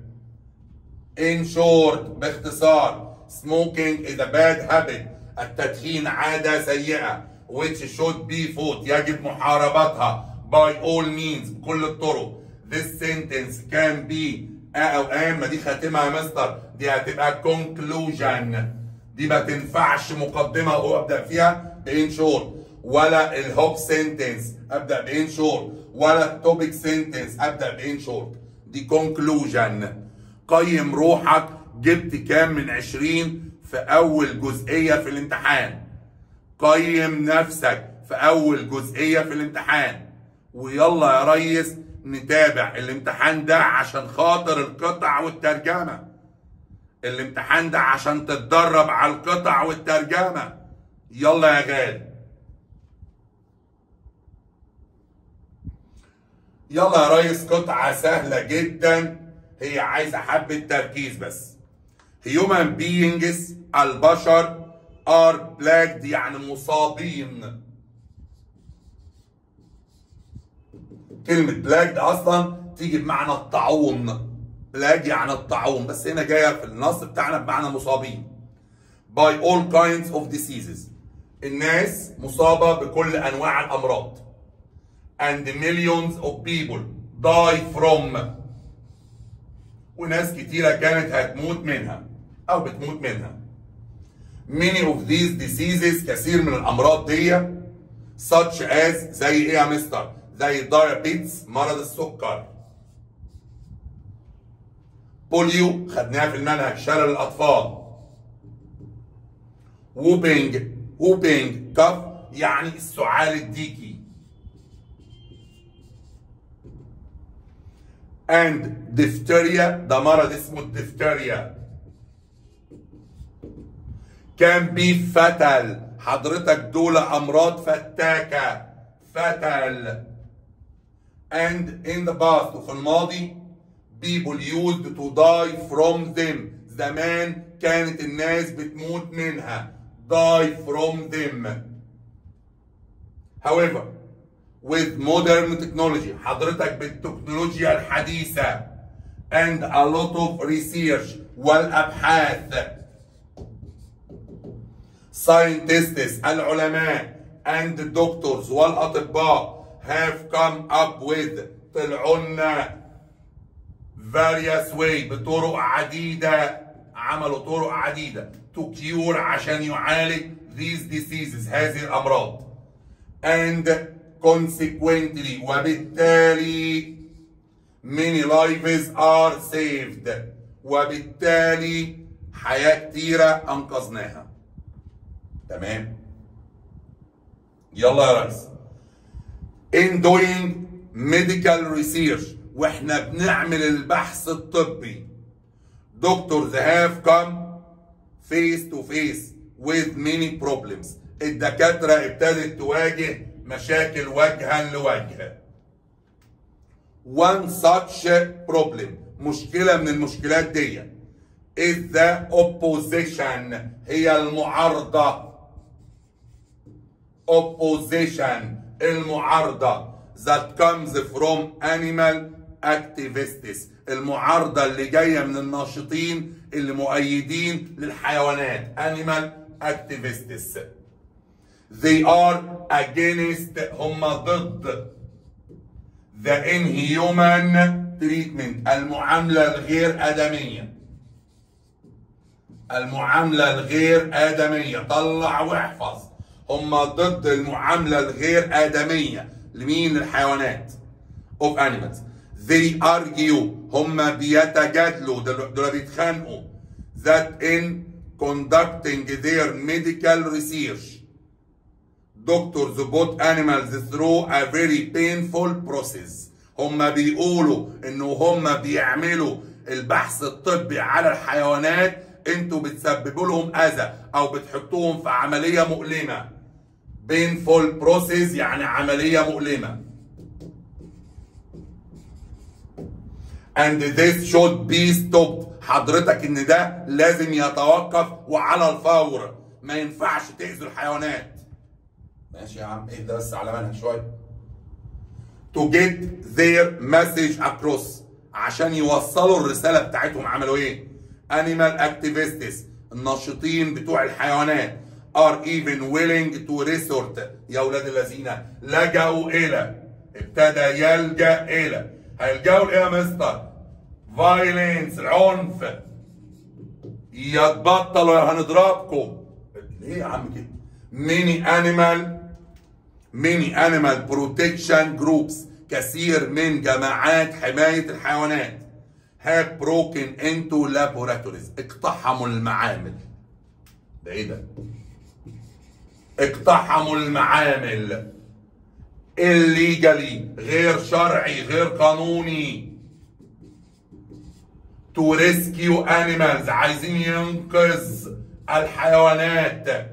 in short باختصار smoking is a bad habit التدخين عادة سيئة which should be fought يجب محاربتها by all means بكل الطرق this sentence can be اه او ام ما دي خاتمة يا مستر دي هتبقى conclusion دي ما تنفعش مقدمة وابدأ فيها بإن شورت ولا الهوك سنتنس ابدأ بإن شورت ولا التوبيك سنتنس ابدأ بإن شورت دي كونكلوجن قيم روحك جبت كام من 20 في اول جزئيه في الامتحان قيم نفسك في اول جزئيه في الامتحان ويلا يا ريس نتابع الامتحان ده عشان خاطر القطع والترجمه الامتحان ده عشان تتدرب على القطع والترجمه يلا يا غالي يلا يا ريس قطعه سهله جدا هي عايزه حبه تركيز بس human beings البشر are plagued يعني مصابين كلمة plagued أصلا تيجي بمعنى الطاعون plague يعني الطاعون بس هنا جاية في النص بتاعنا بمعنى مصابين by all kinds of diseases الناس مصابة بكل أنواع الأمراض and millions of people die from وناس كتيرة كانت هتموت منها أو بتموت منها. Many of these diseases كثير من الأمراض دي such as زي إيه يا مستر؟ زي diabetes مرض السكر. بوليو خدناها في المنهج شلل الأطفال. whooping whooping كف يعني السعال الديكي. and diphtheria ده مرض اسمه الدفتيريا can be fatal حضرتك دول امراض فتاكه fatal and in the past وفي الماضي people used to die from them زمان كانت الناس بتموت منها die from them however with modern technology حضرتك بالتكنولوجيا الحديثة and a lot of research والأبحاث scientists العلماء and doctors والأطباء have come up with طلعونا various way بطرق عديدة عملوا طرق عديدة to cure عشان يعالج these diseases هذه الأمراض and consequently وبالتالي many lives are saved وبالتالي حياة كتيرة أنقذناها تمام يلا يا ريس in doing medical research واحنا بنعمل البحث الطبي doctors have come face to face with many problems الدكاترة ابتدت تواجه مشاكل وجها لوجه one such problem مشكلة من المشكلات دي is the opposition هي المعارضة opposition المعارضة that comes from animal activists المعارضة اللي جاية من الناشطين اللي مؤيدين للحيوانات animal activists they are against هم ضد the inhuman treatment المعاملة الغير آدمية المعاملة الغير آدمية طلع واحفظ هم ضد المعاملة الغير آدمية لمين للحيوانات of animals they argue هم بيتجادلوا دول دول بيتخانقوا that in conducting their medical research doctors put animals through a very painful process هم بيقولوا انه هم بيعملوا البحث الطبي على الحيوانات انتوا بتسببوا لهم اذى او بتحطوهم في عمليه مؤلمه painful process يعني عمليه مؤلمه and this should be stopped حضرتك ان ده لازم يتوقف وعلى الفور ما ينفعش تأذي الحيوانات ماشي يا عم اهدى بس على مالك شويه to get their message across عشان يوصلوا الرساله بتاعتهم عملوا ايه animal activists الناشطين بتوع الحيوانات are even willing to resort يا ولاد الذين لجأوا الى ابتدى يلجأ الى هيلجأوا لايه يا مستر فايلنس العنف يتبطلوا هنضربكم ليه يا عم كده ميني انيمال ميني انيمال بروتكشن جروبس كثير من جماعات حمايه الحيوانات have broken into laboratories اقتحموا المعامل ده ايه ده اقتحموا المعامل illegally غير شرعي غير قانوني to rescue animals عايزين ينقذ الحيوانات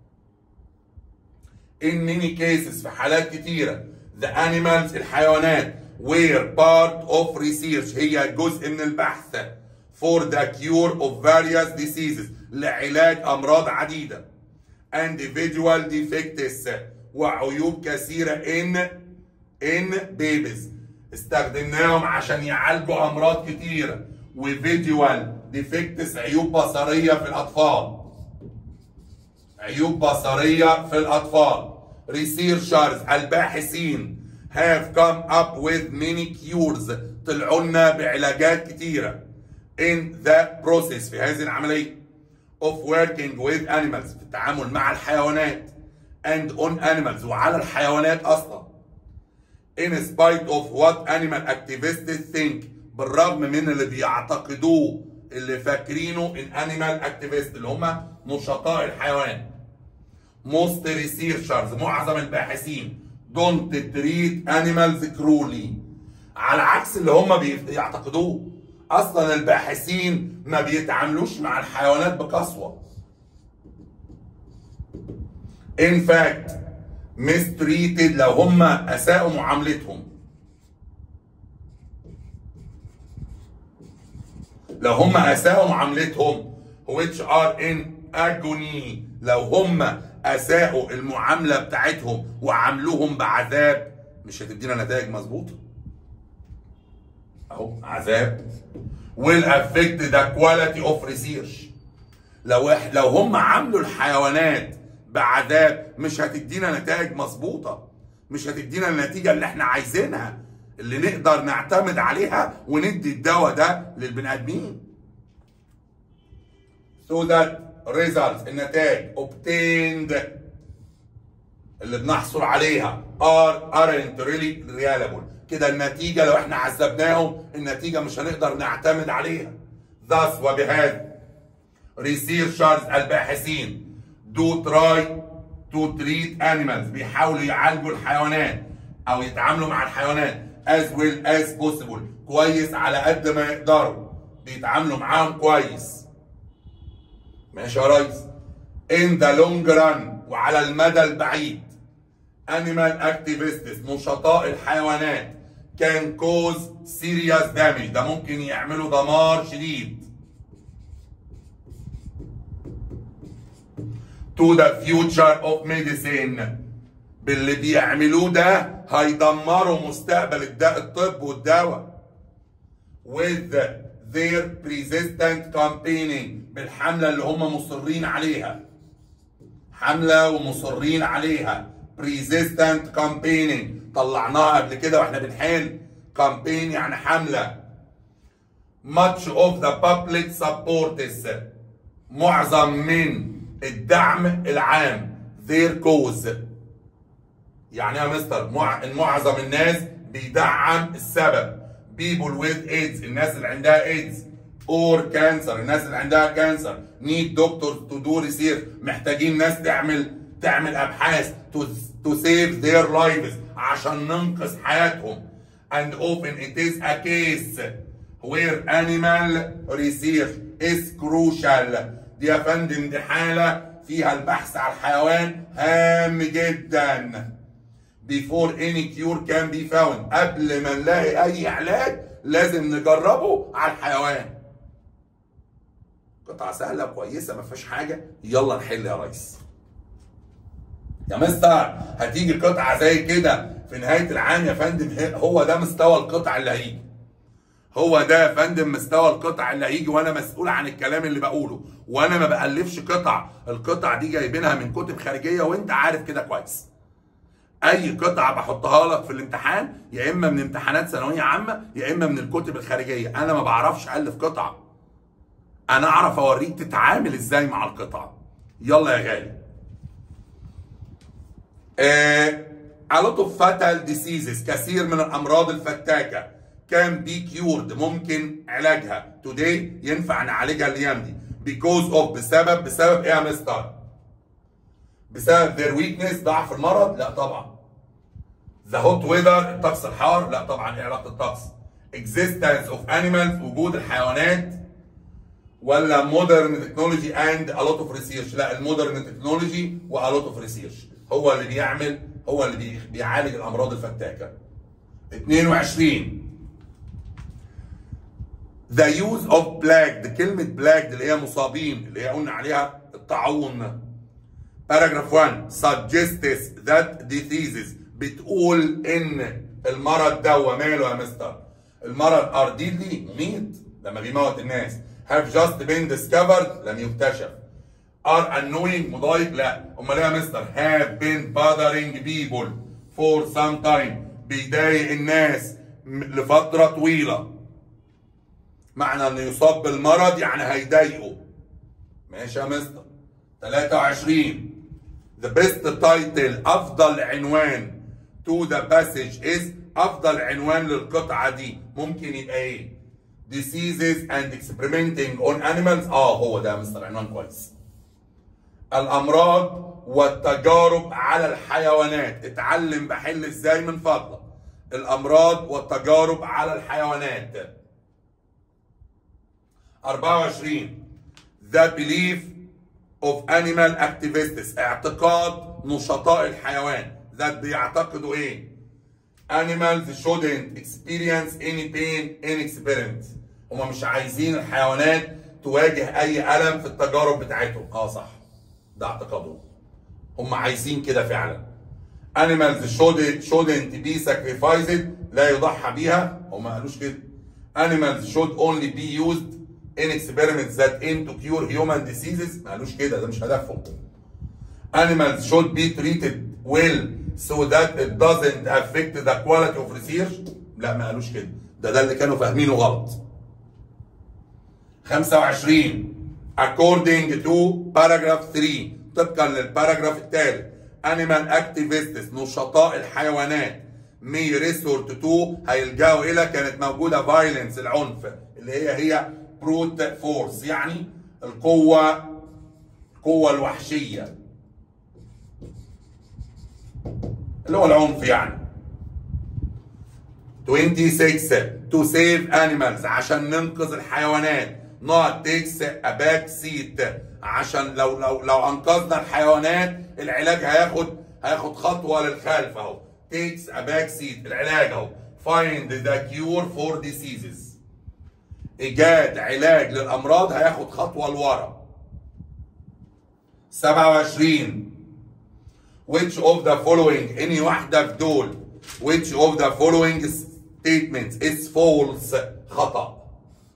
in many cases في حالات كتيرة the animals الحيوانات were part of research هي جزء من البحث for the cure of various diseases لعلاج أمراض عديدة individual defects وعيوب كثيرة in in babies استخدمناهم عشان يعالجوا أمراض كتيرة وفيجوال ديفكتس عيوب بصرية في الأطفال عيوب بصرية في الأطفال ريسيرشرز الباحثين have come up with many cures طلعوا لنا بعلاجات كتيرة in the process في هذه العملية of working with animals في التعامل مع الحيوانات and on animals وعلى الحيوانات أصلا in spite of what animal activists think بالرغم من اللي بيعتقدوه اللي فاكرينه in animal activists اللي هم نشطاء الحيوان most researchers معظم الباحثين don't treat animals cruelly على عكس اللي هم بيعتقدوه اصلا الباحثين ما بيتعاملوش مع الحيوانات بقسوه in fact mistreated لو هم اساءوا معاملتهم لو هم اساءوا معاملتهم which are in agony لو هم اساءوا المعامله بتاعتهم وعاملوهم بعذاب مش هتدينا نتائج مظبوطه اهو عذاب will affect the quality of research لو إح لو هم عاملوا الحيوانات بعذاب مش هتدينا نتائج مظبوطه مش هتدينا النتيجه اللي احنا عايزينها اللي نقدر نعتمد عليها وندي الدواء ده للبني ادمين so that results النتائج obtained اللي بنحصل عليها are aren't really reliable كده النتيجة لو احنا عذبناهم النتيجة مش هنقدر نعتمد عليها thus وبهذا researchers الباحثين do try to treat animals بيحاولوا يعالجوا الحيوانات او يتعاملوا مع الحيوانات as well as possible كويس على قد ما يقدروا بيتعاملوا معاهم كويس ماشي يا ريس in the long run وعلى المدى البعيد animal activists نشطاء الحيوانات can cause serious damage ده ممكن يعملوا دمار شديد to the future of medicine باللي بيعملوه ده هيدمروا مستقبل الداء الطب والدواء with their persistent campaigning بالحملة اللي هم مصرين عليها حملة ومصرين عليها persistent campaigning طلعناها قبل كده واحنا بنحل campaign يعني حملة much of the public supports معظم من الدعم العام their cause يعني يا مستر مع... معظم الناس بيدعم السبب people with AIDS الناس اللي عندها AIDS or cancer الناس اللي عندها كانسر need doctors to do research محتاجين ناس تعمل تعمل ابحاث to, to save their lives عشان ننقذ حياتهم and often it is a case where animal research is crucial دي يا فندم دي حالة فيها البحث على الحيوان هام جدا before any cure can be found قبل ما نلاقي اي علاج لازم نجربه على الحيوان قطعة سهلة كويسة ما فيهاش حاجة يلا نحل يا ريس يا مستر هتيجي قطعة زي كده في نهاية العام يا فندم هو ده مستوى القطع اللي هيجي هو ده يا فندم مستوى القطع اللي هيجي وانا مسؤول عن الكلام اللي بقوله وانا ما بألفش قطع القطع دي جايبينها من كتب خارجية وانت عارف كده كويس اي قطعه بحطها لك في الامتحان يا اما من امتحانات ثانويه عامه يا اما من الكتب الخارجيه انا ما بعرفش الف قطعه انا اعرف اوريك تتعامل ازاي مع القطعه يلا يا غالي آه a lot of fatal diseases كثير من الامراض الفتاكه can be cured ممكن علاجها today ينفع نعالجها الايام دي because of بسبب بسبب ايه يا مستر بسبب their weakness ضعف المرض لا طبعا the hot weather الطقس الحار لا طبعا ايه علاقه الطقس existence of animals وجود الحيوانات ولا modern technology and a lot of research لا المودرن تكنولوجي و a lot of research هو اللي بيعمل هو اللي بي- بيعالج الامراض الفتاكه 22 The use of plague كلمة plague اللي هي مصابين اللي هي قلنا عليها الطاعون Paragraph 1 suggests that diseases بتقول ان المرض ده وماله يا مستر المرض are deadly مميت لما بيموت الناس have just been discovered لم يكتشف are annoying مضايق لا امال ايه يا مستر have been bothering people for some time بيضايق الناس م- لفترة طويلة معنى انه يصاب بالمرض يعني هيضايقه ماشي يا مستر 23 The best title أفضل عنوان to the passage is أفضل عنوان للقطعة دي ممكن يبقى إيه؟ Diseases and experimenting on animals آه هو ده يا مستر عنوان كويس. الأمراض والتجارب على الحيوانات اتعلم بحل إزاي من فضلك. الأمراض والتجارب على الحيوانات. 24 The belief of animal activists اعتقاد نشطاء الحيوان that بيعتقدوا ايه animals shouldn't experience any pain in experiment هما مش عايزين الحيوانات تواجه اي الم في التجارب بتاعتهم اه صح ده اعتقادهم هم عايزين كده فعلا animals shouldn't, shouldn't be sacrificed لا يضحى بيها هم ما قالوش كده animals should only be used in experiments that aim to cure human diseases ما قالوش كده ده مش هدفهم animals should be treated well so that it doesn't affect the quality of research لا ما قالوش كده ده ده اللي كانوا فاهمينه غلط 25 according to paragraph 3 طبقا للباراجراف الثالث animal activists نشطاء الحيوانات may resort to هيلجأوا إلى كانت موجودة violence العنف اللي هي هي brute force يعني القوة القوة الوحشية اللي هو العنف يعني 26 to save animals عشان ننقذ الحيوانات not takes a back seat عشان لو لو لو انقذنا الحيوانات العلاج هياخد هياخد خطوه للخلف اهو takes a back seat العلاج اهو find the cure for diseases ايجاد علاج للامراض هياخد خطوه لورا 27 which of the following اني واحده في دول which of the following statements is false خطأ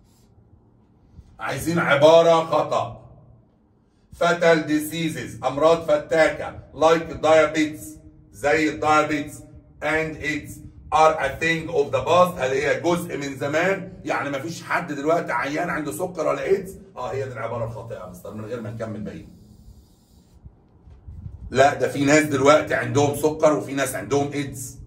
عايزين عبارة خطأ fatal diseases أمراض فتاكة like diabetes زي الدايابيتس and it's are a thing of the past هل هي جزء من زمان يعني مفيش حد دلوقتي عيان عنده سكر ولا ايدز اه هي دي العبارة الخاطئة يا مستر من غير ما نكمل باقي لا ده في ناس دلوقتي عندهم سكر وفي ناس عندهم ايدز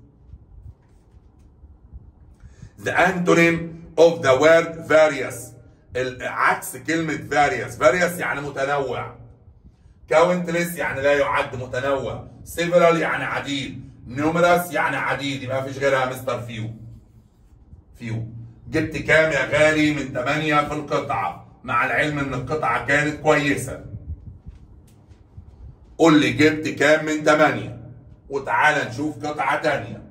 The antonym of the word various ال- عكس كلمة various various يعني متنوع countless يعني لا يعد متنوع several يعني عديد numerous يعني عديد يبقى مفيش غيرها مستر فيو فيو جبت كام يا غالي من 8 في القطعة مع العلم ان القطعة كانت كويسة قول لي جبت كام من 8 وتعالى نشوف قطعة تانية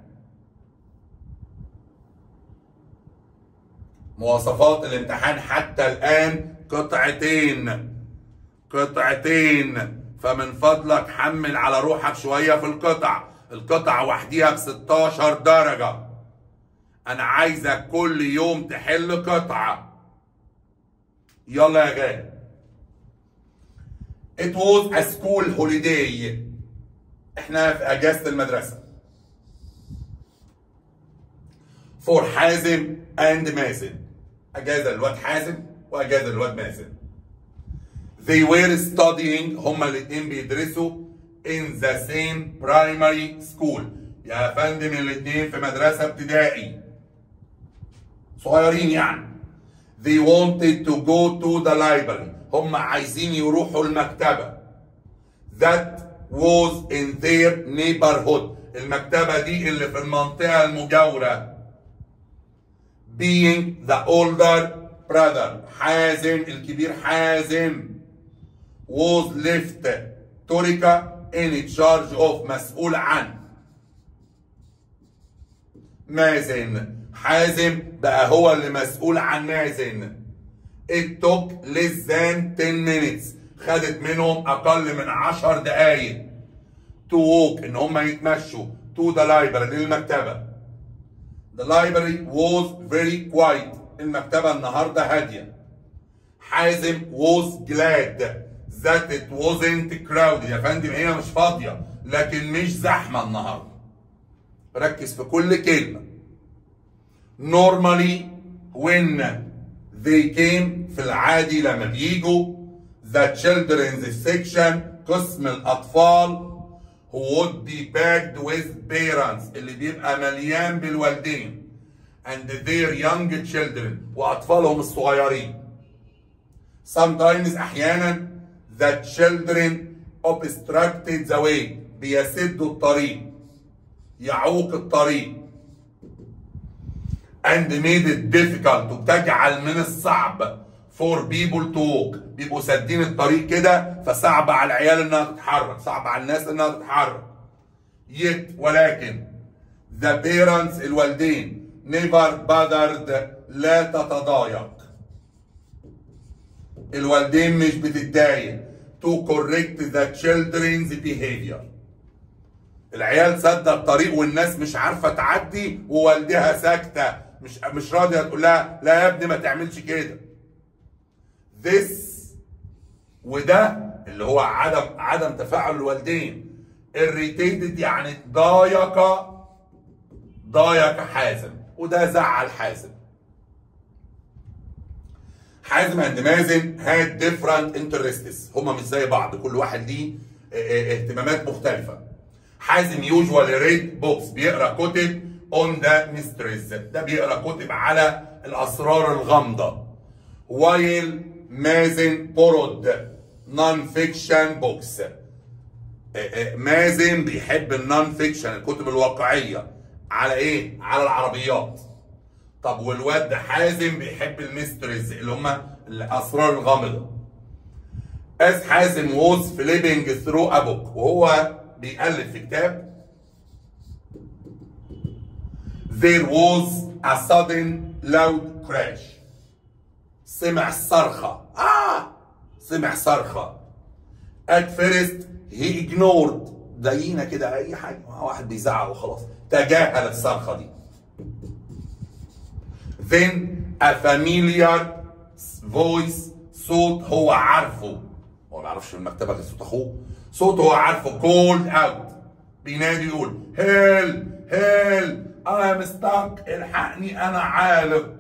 مواصفات الامتحان حتى الآن قطعتين قطعتين فمن فضلك حمل على روحك شوية في القطع القطعة وحديها ب 16 درجة أنا عايزك كل يوم تحل قطعة يلا يا غالي It was a school holiday احنا في اجازة المدرسة for حازم and مازن اجازة للواد حازم واجازة للواد مازن They were studying هما الاتنين بيدرسوا in the same primary school يا فندم الاتنين في مدرسة ابتدائي صغيرين يعني They wanted to go to the library هم عايزين يروحوا المكتبة That was in their neighborhood المكتبة دي اللي في المنطقة المجاورة Being the older brother حازم الكبير حازم was left ترك in charge of مسؤول عن مازن حازم بقى هو اللي مسؤول عن مازن it took less than 10 minutes خدت منهم اقل من 10 دقايق to walk ان هم يتمشوا to the library للمكتبه The library was very quiet المكتبه النهارده هاديه حازم was glad that it wasn't crowded يا فندم هي مش فاضيه لكن مش زحمه النهارده ركز في كل كلمه normally when they came في العادي لما بيجوا the children's section قسم الأطفال who would be packed with parents اللي بيبقى مليان بالوالدين and their young children وأطفالهم الصغيرين sometimes أحيانا the children obstructed the way بيسدوا الطريق يعوق الطريق and made it difficult وبتجعل من الصعب for people to walk بيبقوا سادين الطريق كده فصعب على العيال انها تتحرك صعب على الناس انها تتحرك yet ولكن the parents الوالدين never bothered لا تتضايق الوالدين مش بتتضايق to correct the children's behavior العيال سادة الطريق والناس مش عارفة تعدي ووالدها ساكتة مش مش راضية تقول لها لا يا ابني ما تعملش كده. This وده اللي هو عدم عدم تفاعل الوالدين. irritated يعني ضايق ضايق حازم وده زعل حازم. حازم and مازن had different interests هما مش زي بعض كل واحد ليه اه، اه، اهتمامات مختلفة. حازم يوجوال ريد بوكس بيقرا كتب اون ذا ميستريز ده بيقرا كتب على الاسرار الغامضه وايل مازن بورود نون فيكشن بوكس مازن بيحب النون فيكشن الكتب الواقعيه على ايه على العربيات طب والواد ده حازم بيحب الميستريز اللي هم الاسرار الغامضه as حازم was flipping through a book وهو بيقلب في كتاب there was a sudden loud crash سمع صرخة آه سمع صرخة at first he ignored زينا كده أي حاجة واحد بيزعق وخلاص تجاهل الصرخة دي then a familiar voice صوت هو عارفه هو ما بيعرفش في المكتبه غير صوت اخوه صوت هو عارفه called out بينادي يقول هيل هيل انا مستك الحقني انا عالق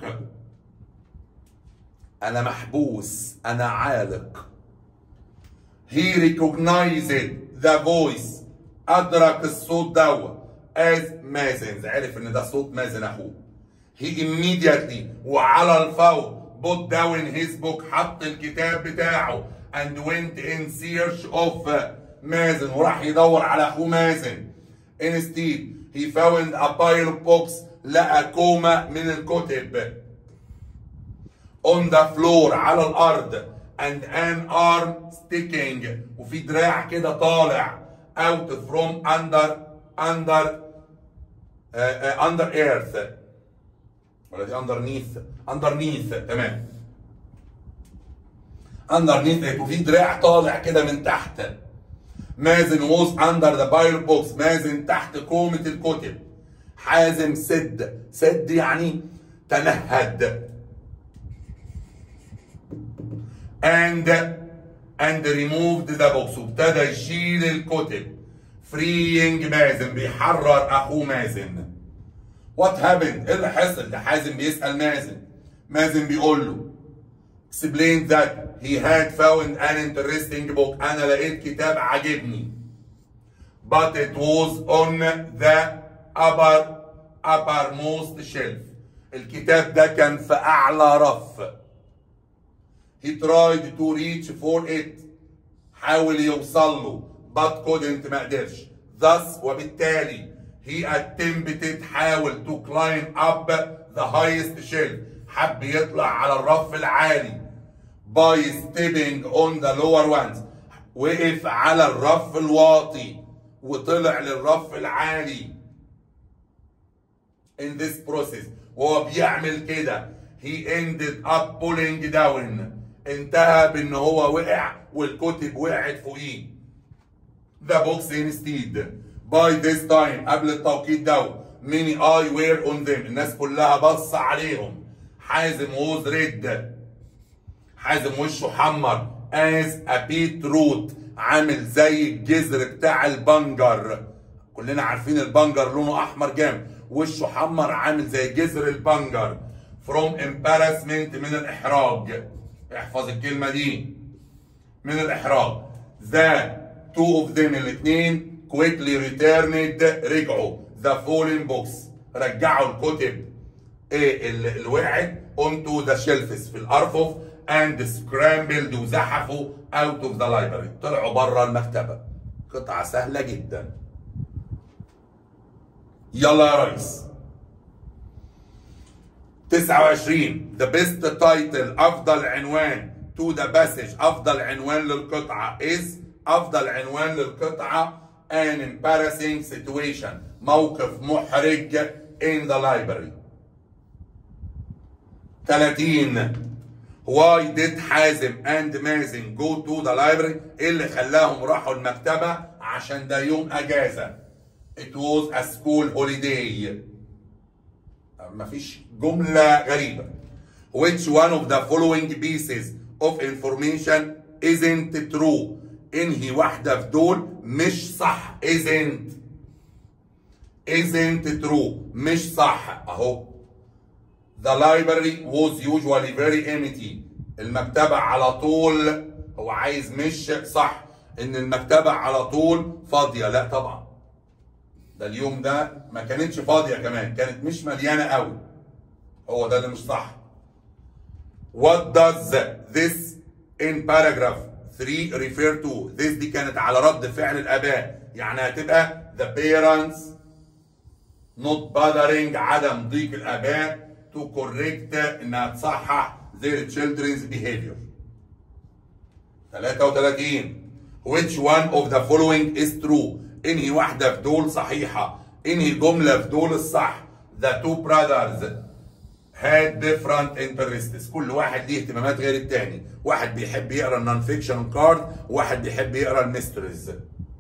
انا محبوس انا عالق he recognized the voice ادرك الصوت دوا as مازن عرف ان ده صوت مازن اخوه he immediately وعلى الفور put down his book حط الكتاب بتاعه and went in search of مازن وراح يدور على اخوه مازن instead he found a pile of books لقى كومة من الكتب on the floor على الارض and an arm sticking وفي دراع كده طالع out from under under uh, uh, under earth ولا دي underneath underneath تمام underneath وفي دراع طالع كده من تحت مازن was under the pile box مازن تحت كومة الكتب حازم سد سد يعني تنهد and and removed the box وابتدى يشيل الكتب freeing مازن بيحرر اخوه مازن what happened ايه اللي حصل ده حازم بيسال مازن مازن بيقول له explained that he had found an interesting book انا لقيت كتاب عجبني but it was on the upper uppermost shelf الكتاب ده كان في اعلى رف he tried to reach for it حاول يوصل له but couldn't ما قدرش thus وبالتالي he attempted حاول to climb up the highest shelf حب يطلع على الرف العالي by stepping on the lower ones وقف على الرف الواطي وطلع للرف العالي in this process وهو بيعمل كده he ended up pulling down انتهى بان هو وقع والكتب وقعت فوقيه the box instead by this time قبل التوقيت ده many eye were on them الناس كلها بص عليهم حازم was red حازم وشه حمر as a beetroot عامل زي الجذر بتاع البنجر كلنا عارفين البنجر لونه احمر جامد وشه حمر عامل زي جذر البنجر from embarrassment من الاحراج احفظ الكلمه دي من الاحراج the two of them الاثنين quickly returned رجعوا the fallen books رجعوا الكتب ايه اللي اللي وقعت onto the shelves في الارفف and scrambled وزحفوا out of the library طلعوا بره المكتبه قطعه سهله جدا يلا يا ريس 29 the best title افضل عنوان to the passage افضل عنوان للقطعه is افضل عنوان للقطعه an embarrassing situation موقف محرج in the library 30 why did حازم and مازن go to the library ايه اللي خلاهم راحوا المكتبه عشان ده يوم اجازه it was a school holiday مفيش جملة غريبة which one of the following pieces of information isn't true انهي واحدة في دول مش صح isn't isn't true مش صح اهو the library was usually very empty المكتبة على طول هو عايز مش صح ان المكتبة على طول فاضية لا طبعا ده اليوم ده ما كانتش فاضيه كمان كانت مش مليانه قوي هو ده اللي مش صح what does this in paragraph 3 refer to this دي كانت على رد فعل الاباء يعني هتبقى the parents not bothering عدم ضيق الاباء to correct انها تصحح their children's behavior 33 which one of the following is true انهي واحدة في دول صحيحة انهي جملة في دول الصح the two brothers had different interests كل واحد ليه اهتمامات غير التاني واحد بيحب يقرا النون فيكشن كارد وواحد بيحب يقرا الميستريز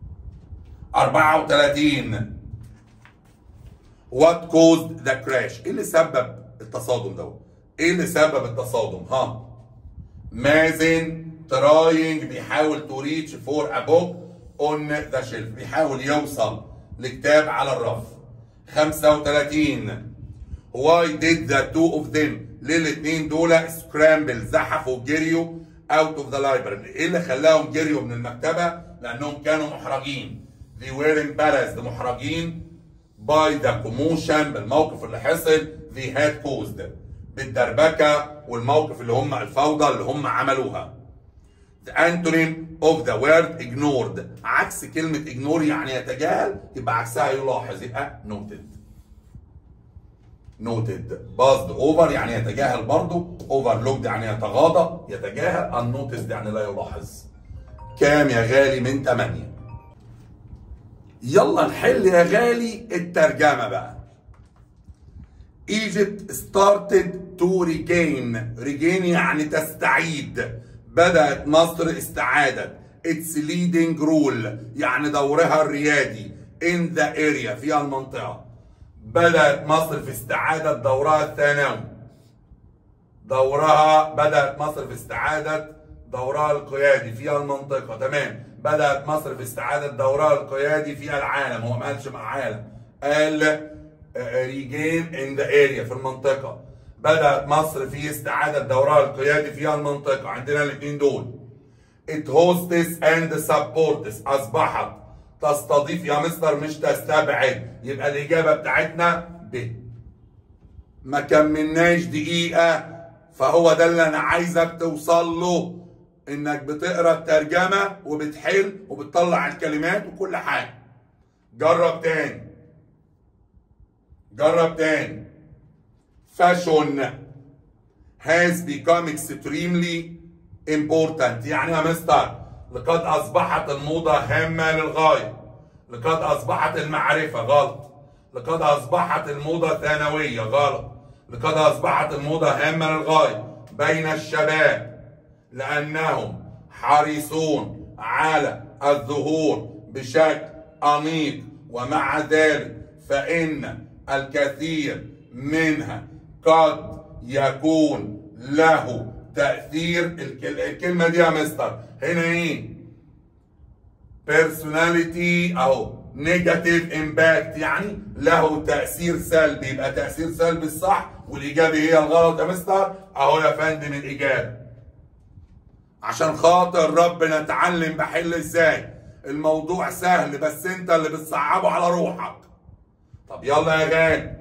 34 what caused the crash ايه اللي سبب التصادم دوت ايه اللي سبب التصادم ها مازن تراينج بيحاول تو ريتش فور ا بوك اون ذا شيلف بيحاول يوصل لكتاب على الرف 35 واي ديد ذا تو اوف ذيم ليه الاثنين دول سكرامبل زحفوا جريوا اوت اوف ذا لايبرري ايه اللي خلاهم جريوا من المكتبه لانهم كانوا محرجين they were embarrassed محرجين by the commotion بالموقف اللي حصل they had caused بالدربكه والموقف اللي هم الفوضى اللي هم عملوها the antonym of the word ignored عكس كلمة ignore يعني يتجاهل يبقى عكسها يلاحظ يبقى noted noted buzzed over يعني يتجاهل برضه overlooked يعني يتغاضى يتجاهل unnoticed يعني لا يلاحظ كام يا غالي من 8 يلا نحل يا غالي الترجمة بقى Egypt started to regain regain يعني تستعيد بدأت مصر استعادت its leading role يعني دورها الريادي in the area في المنطقة بدأت مصر في استعادة دورها الثانوي دورها بدأت مصر في استعادة دورها القيادي في المنطقة تمام بدأت مصر في استعادة دورها القيادي في العالم هو ما قالش مع عالم قال ريجين ان ذا اريا في المنطقة بدأت مصر في استعادة دورها القيادي في المنطقة عندنا الاثنين دول it hosts and supports أصبحت تستضيف يا مستر مش تستبعد يبقى الإجابة بتاعتنا ب ما كملناش دقيقة فهو ده اللي أنا عايزك توصل له إنك بتقرا الترجمة وبتحل وبتطلع الكلمات وكل حاجة جرب تاني جرب تاني fashion has become extremely important يعني يا مستر لقد أصبحت الموضة هامة للغاية لقد أصبحت المعرفة غلط لقد أصبحت الموضة ثانوية غلط لقد أصبحت الموضة هامة للغاية بين الشباب لأنهم حريصون على الظهور بشكل عميق ومع ذلك فإن الكثير منها قد يكون له تأثير الكلمة دي يا مستر هنا ايه personality او نيجاتيف امباكت يعني له تأثير سلبي يبقى تأثير سلبي الصح والإجابة هي الغلط يا مستر اهو يا فندم الإجابة عشان خاطر ربنا اتعلم بحل ازاي الموضوع سهل بس انت اللي بتصعبه على روحك طب يلا يا غالي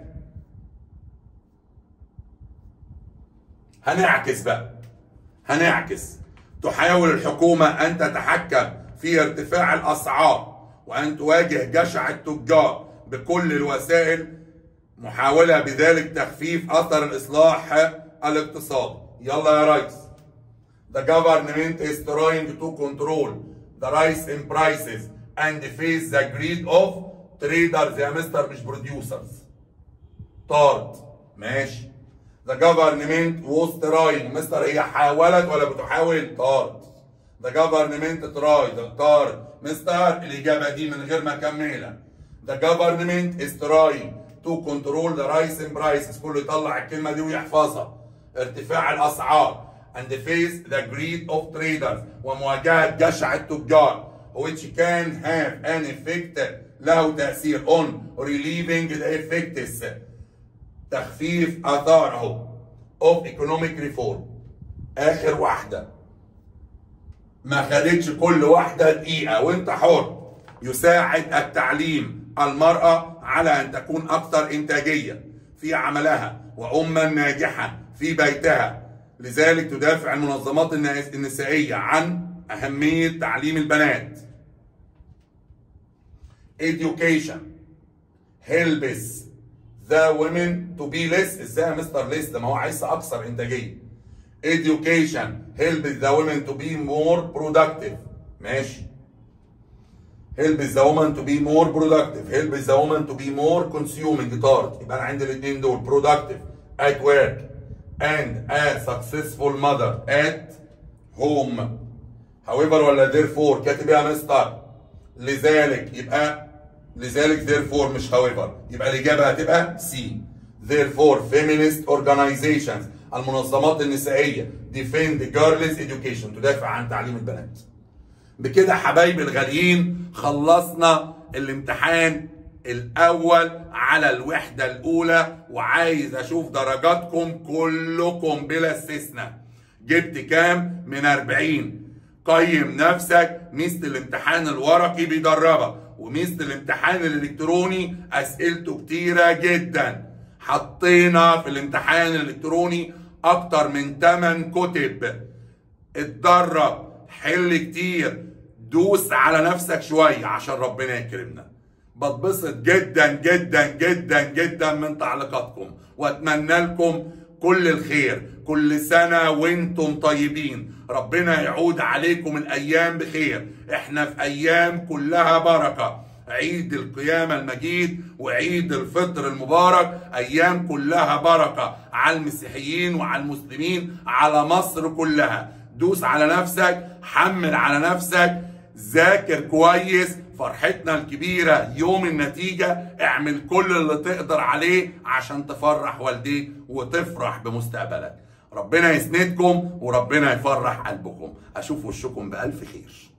هنعكس بقى هنعكس تحاول الحكومة أن تتحكم في ارتفاع الأسعار وأن تواجه جشع التجار بكل الوسائل محاولة بذلك تخفيف أثر الإصلاح الاقتصادي يلا يا ريس The government is trying to control the rise in prices and face the greed of traders يا مستر مش producers طارد ماشي The government was trying مستر هي حاولت ولا بتحاول طارد The government tried طارد مستر الإجابة دي من غير ما أكملها The government is trying to control the rise in prices كله يطلع الكلمة دي ويحفظها ارتفاع الأسعار and face the greed of traders ومواجهة جشع التجار which can have an effect له تأثير on relieving the effects تخفيف اثاره of economic reform اخر واحده ما خدتش كل واحده دقيقه وانت حر يساعد التعليم المراه على ان تكون اكثر انتاجيه في عملها واما ناجحه في بيتها لذلك تدافع المنظمات النسائيه عن اهميه تعليم البنات education helps the women to be less ازاي يا مستر less ده ما هو عايز اكثر انتاجيه education helps the women to be more productive ماشي helps the woman to be more productive helps the woman to be more consuming طارد يبقى انا عندي الاثنين دول productive at work and a successful mother at home however ولا therefore كاتب ايه يا مستر لذلك يبقى لذلك therefore مش however يبقى الإجابة هتبقى C therefore feminist organizations المنظمات النسائيه ديفند جيرلز education تدافع عن تعليم البنات بكده حبايبي الغاليين خلصنا الامتحان الاول على الوحده الاولى وعايز اشوف درجاتكم كلكم بلا استثناء جبت كام من 40 قيم نفسك ميزه الامتحان الورقي بيدربك وميزه الامتحان الالكتروني اسئلته كتيره جدا حطينا في الامتحان الالكتروني اكتر من 8 كتب اتدرب حل كتير دوس على نفسك شويه عشان ربنا يكرمنا بتبسط جدا جدا جدا جدا من تعليقاتكم واتمنى لكم كل الخير كل سنة وانتم طيبين ربنا يعود عليكم الايام بخير احنا في ايام كلها بركة عيد القيامة المجيد وعيد الفطر المبارك ايام كلها بركة على المسيحيين وعلى المسلمين على مصر كلها دوس على نفسك حمل على نفسك ذاكر كويس فرحتنا الكبيرة يوم النتيجة اعمل كل اللي تقدر عليه عشان تفرح والديك وتفرح بمستقبلك ربنا يسندكم وربنا يفرح قلبكم اشوف وشكم بألف خير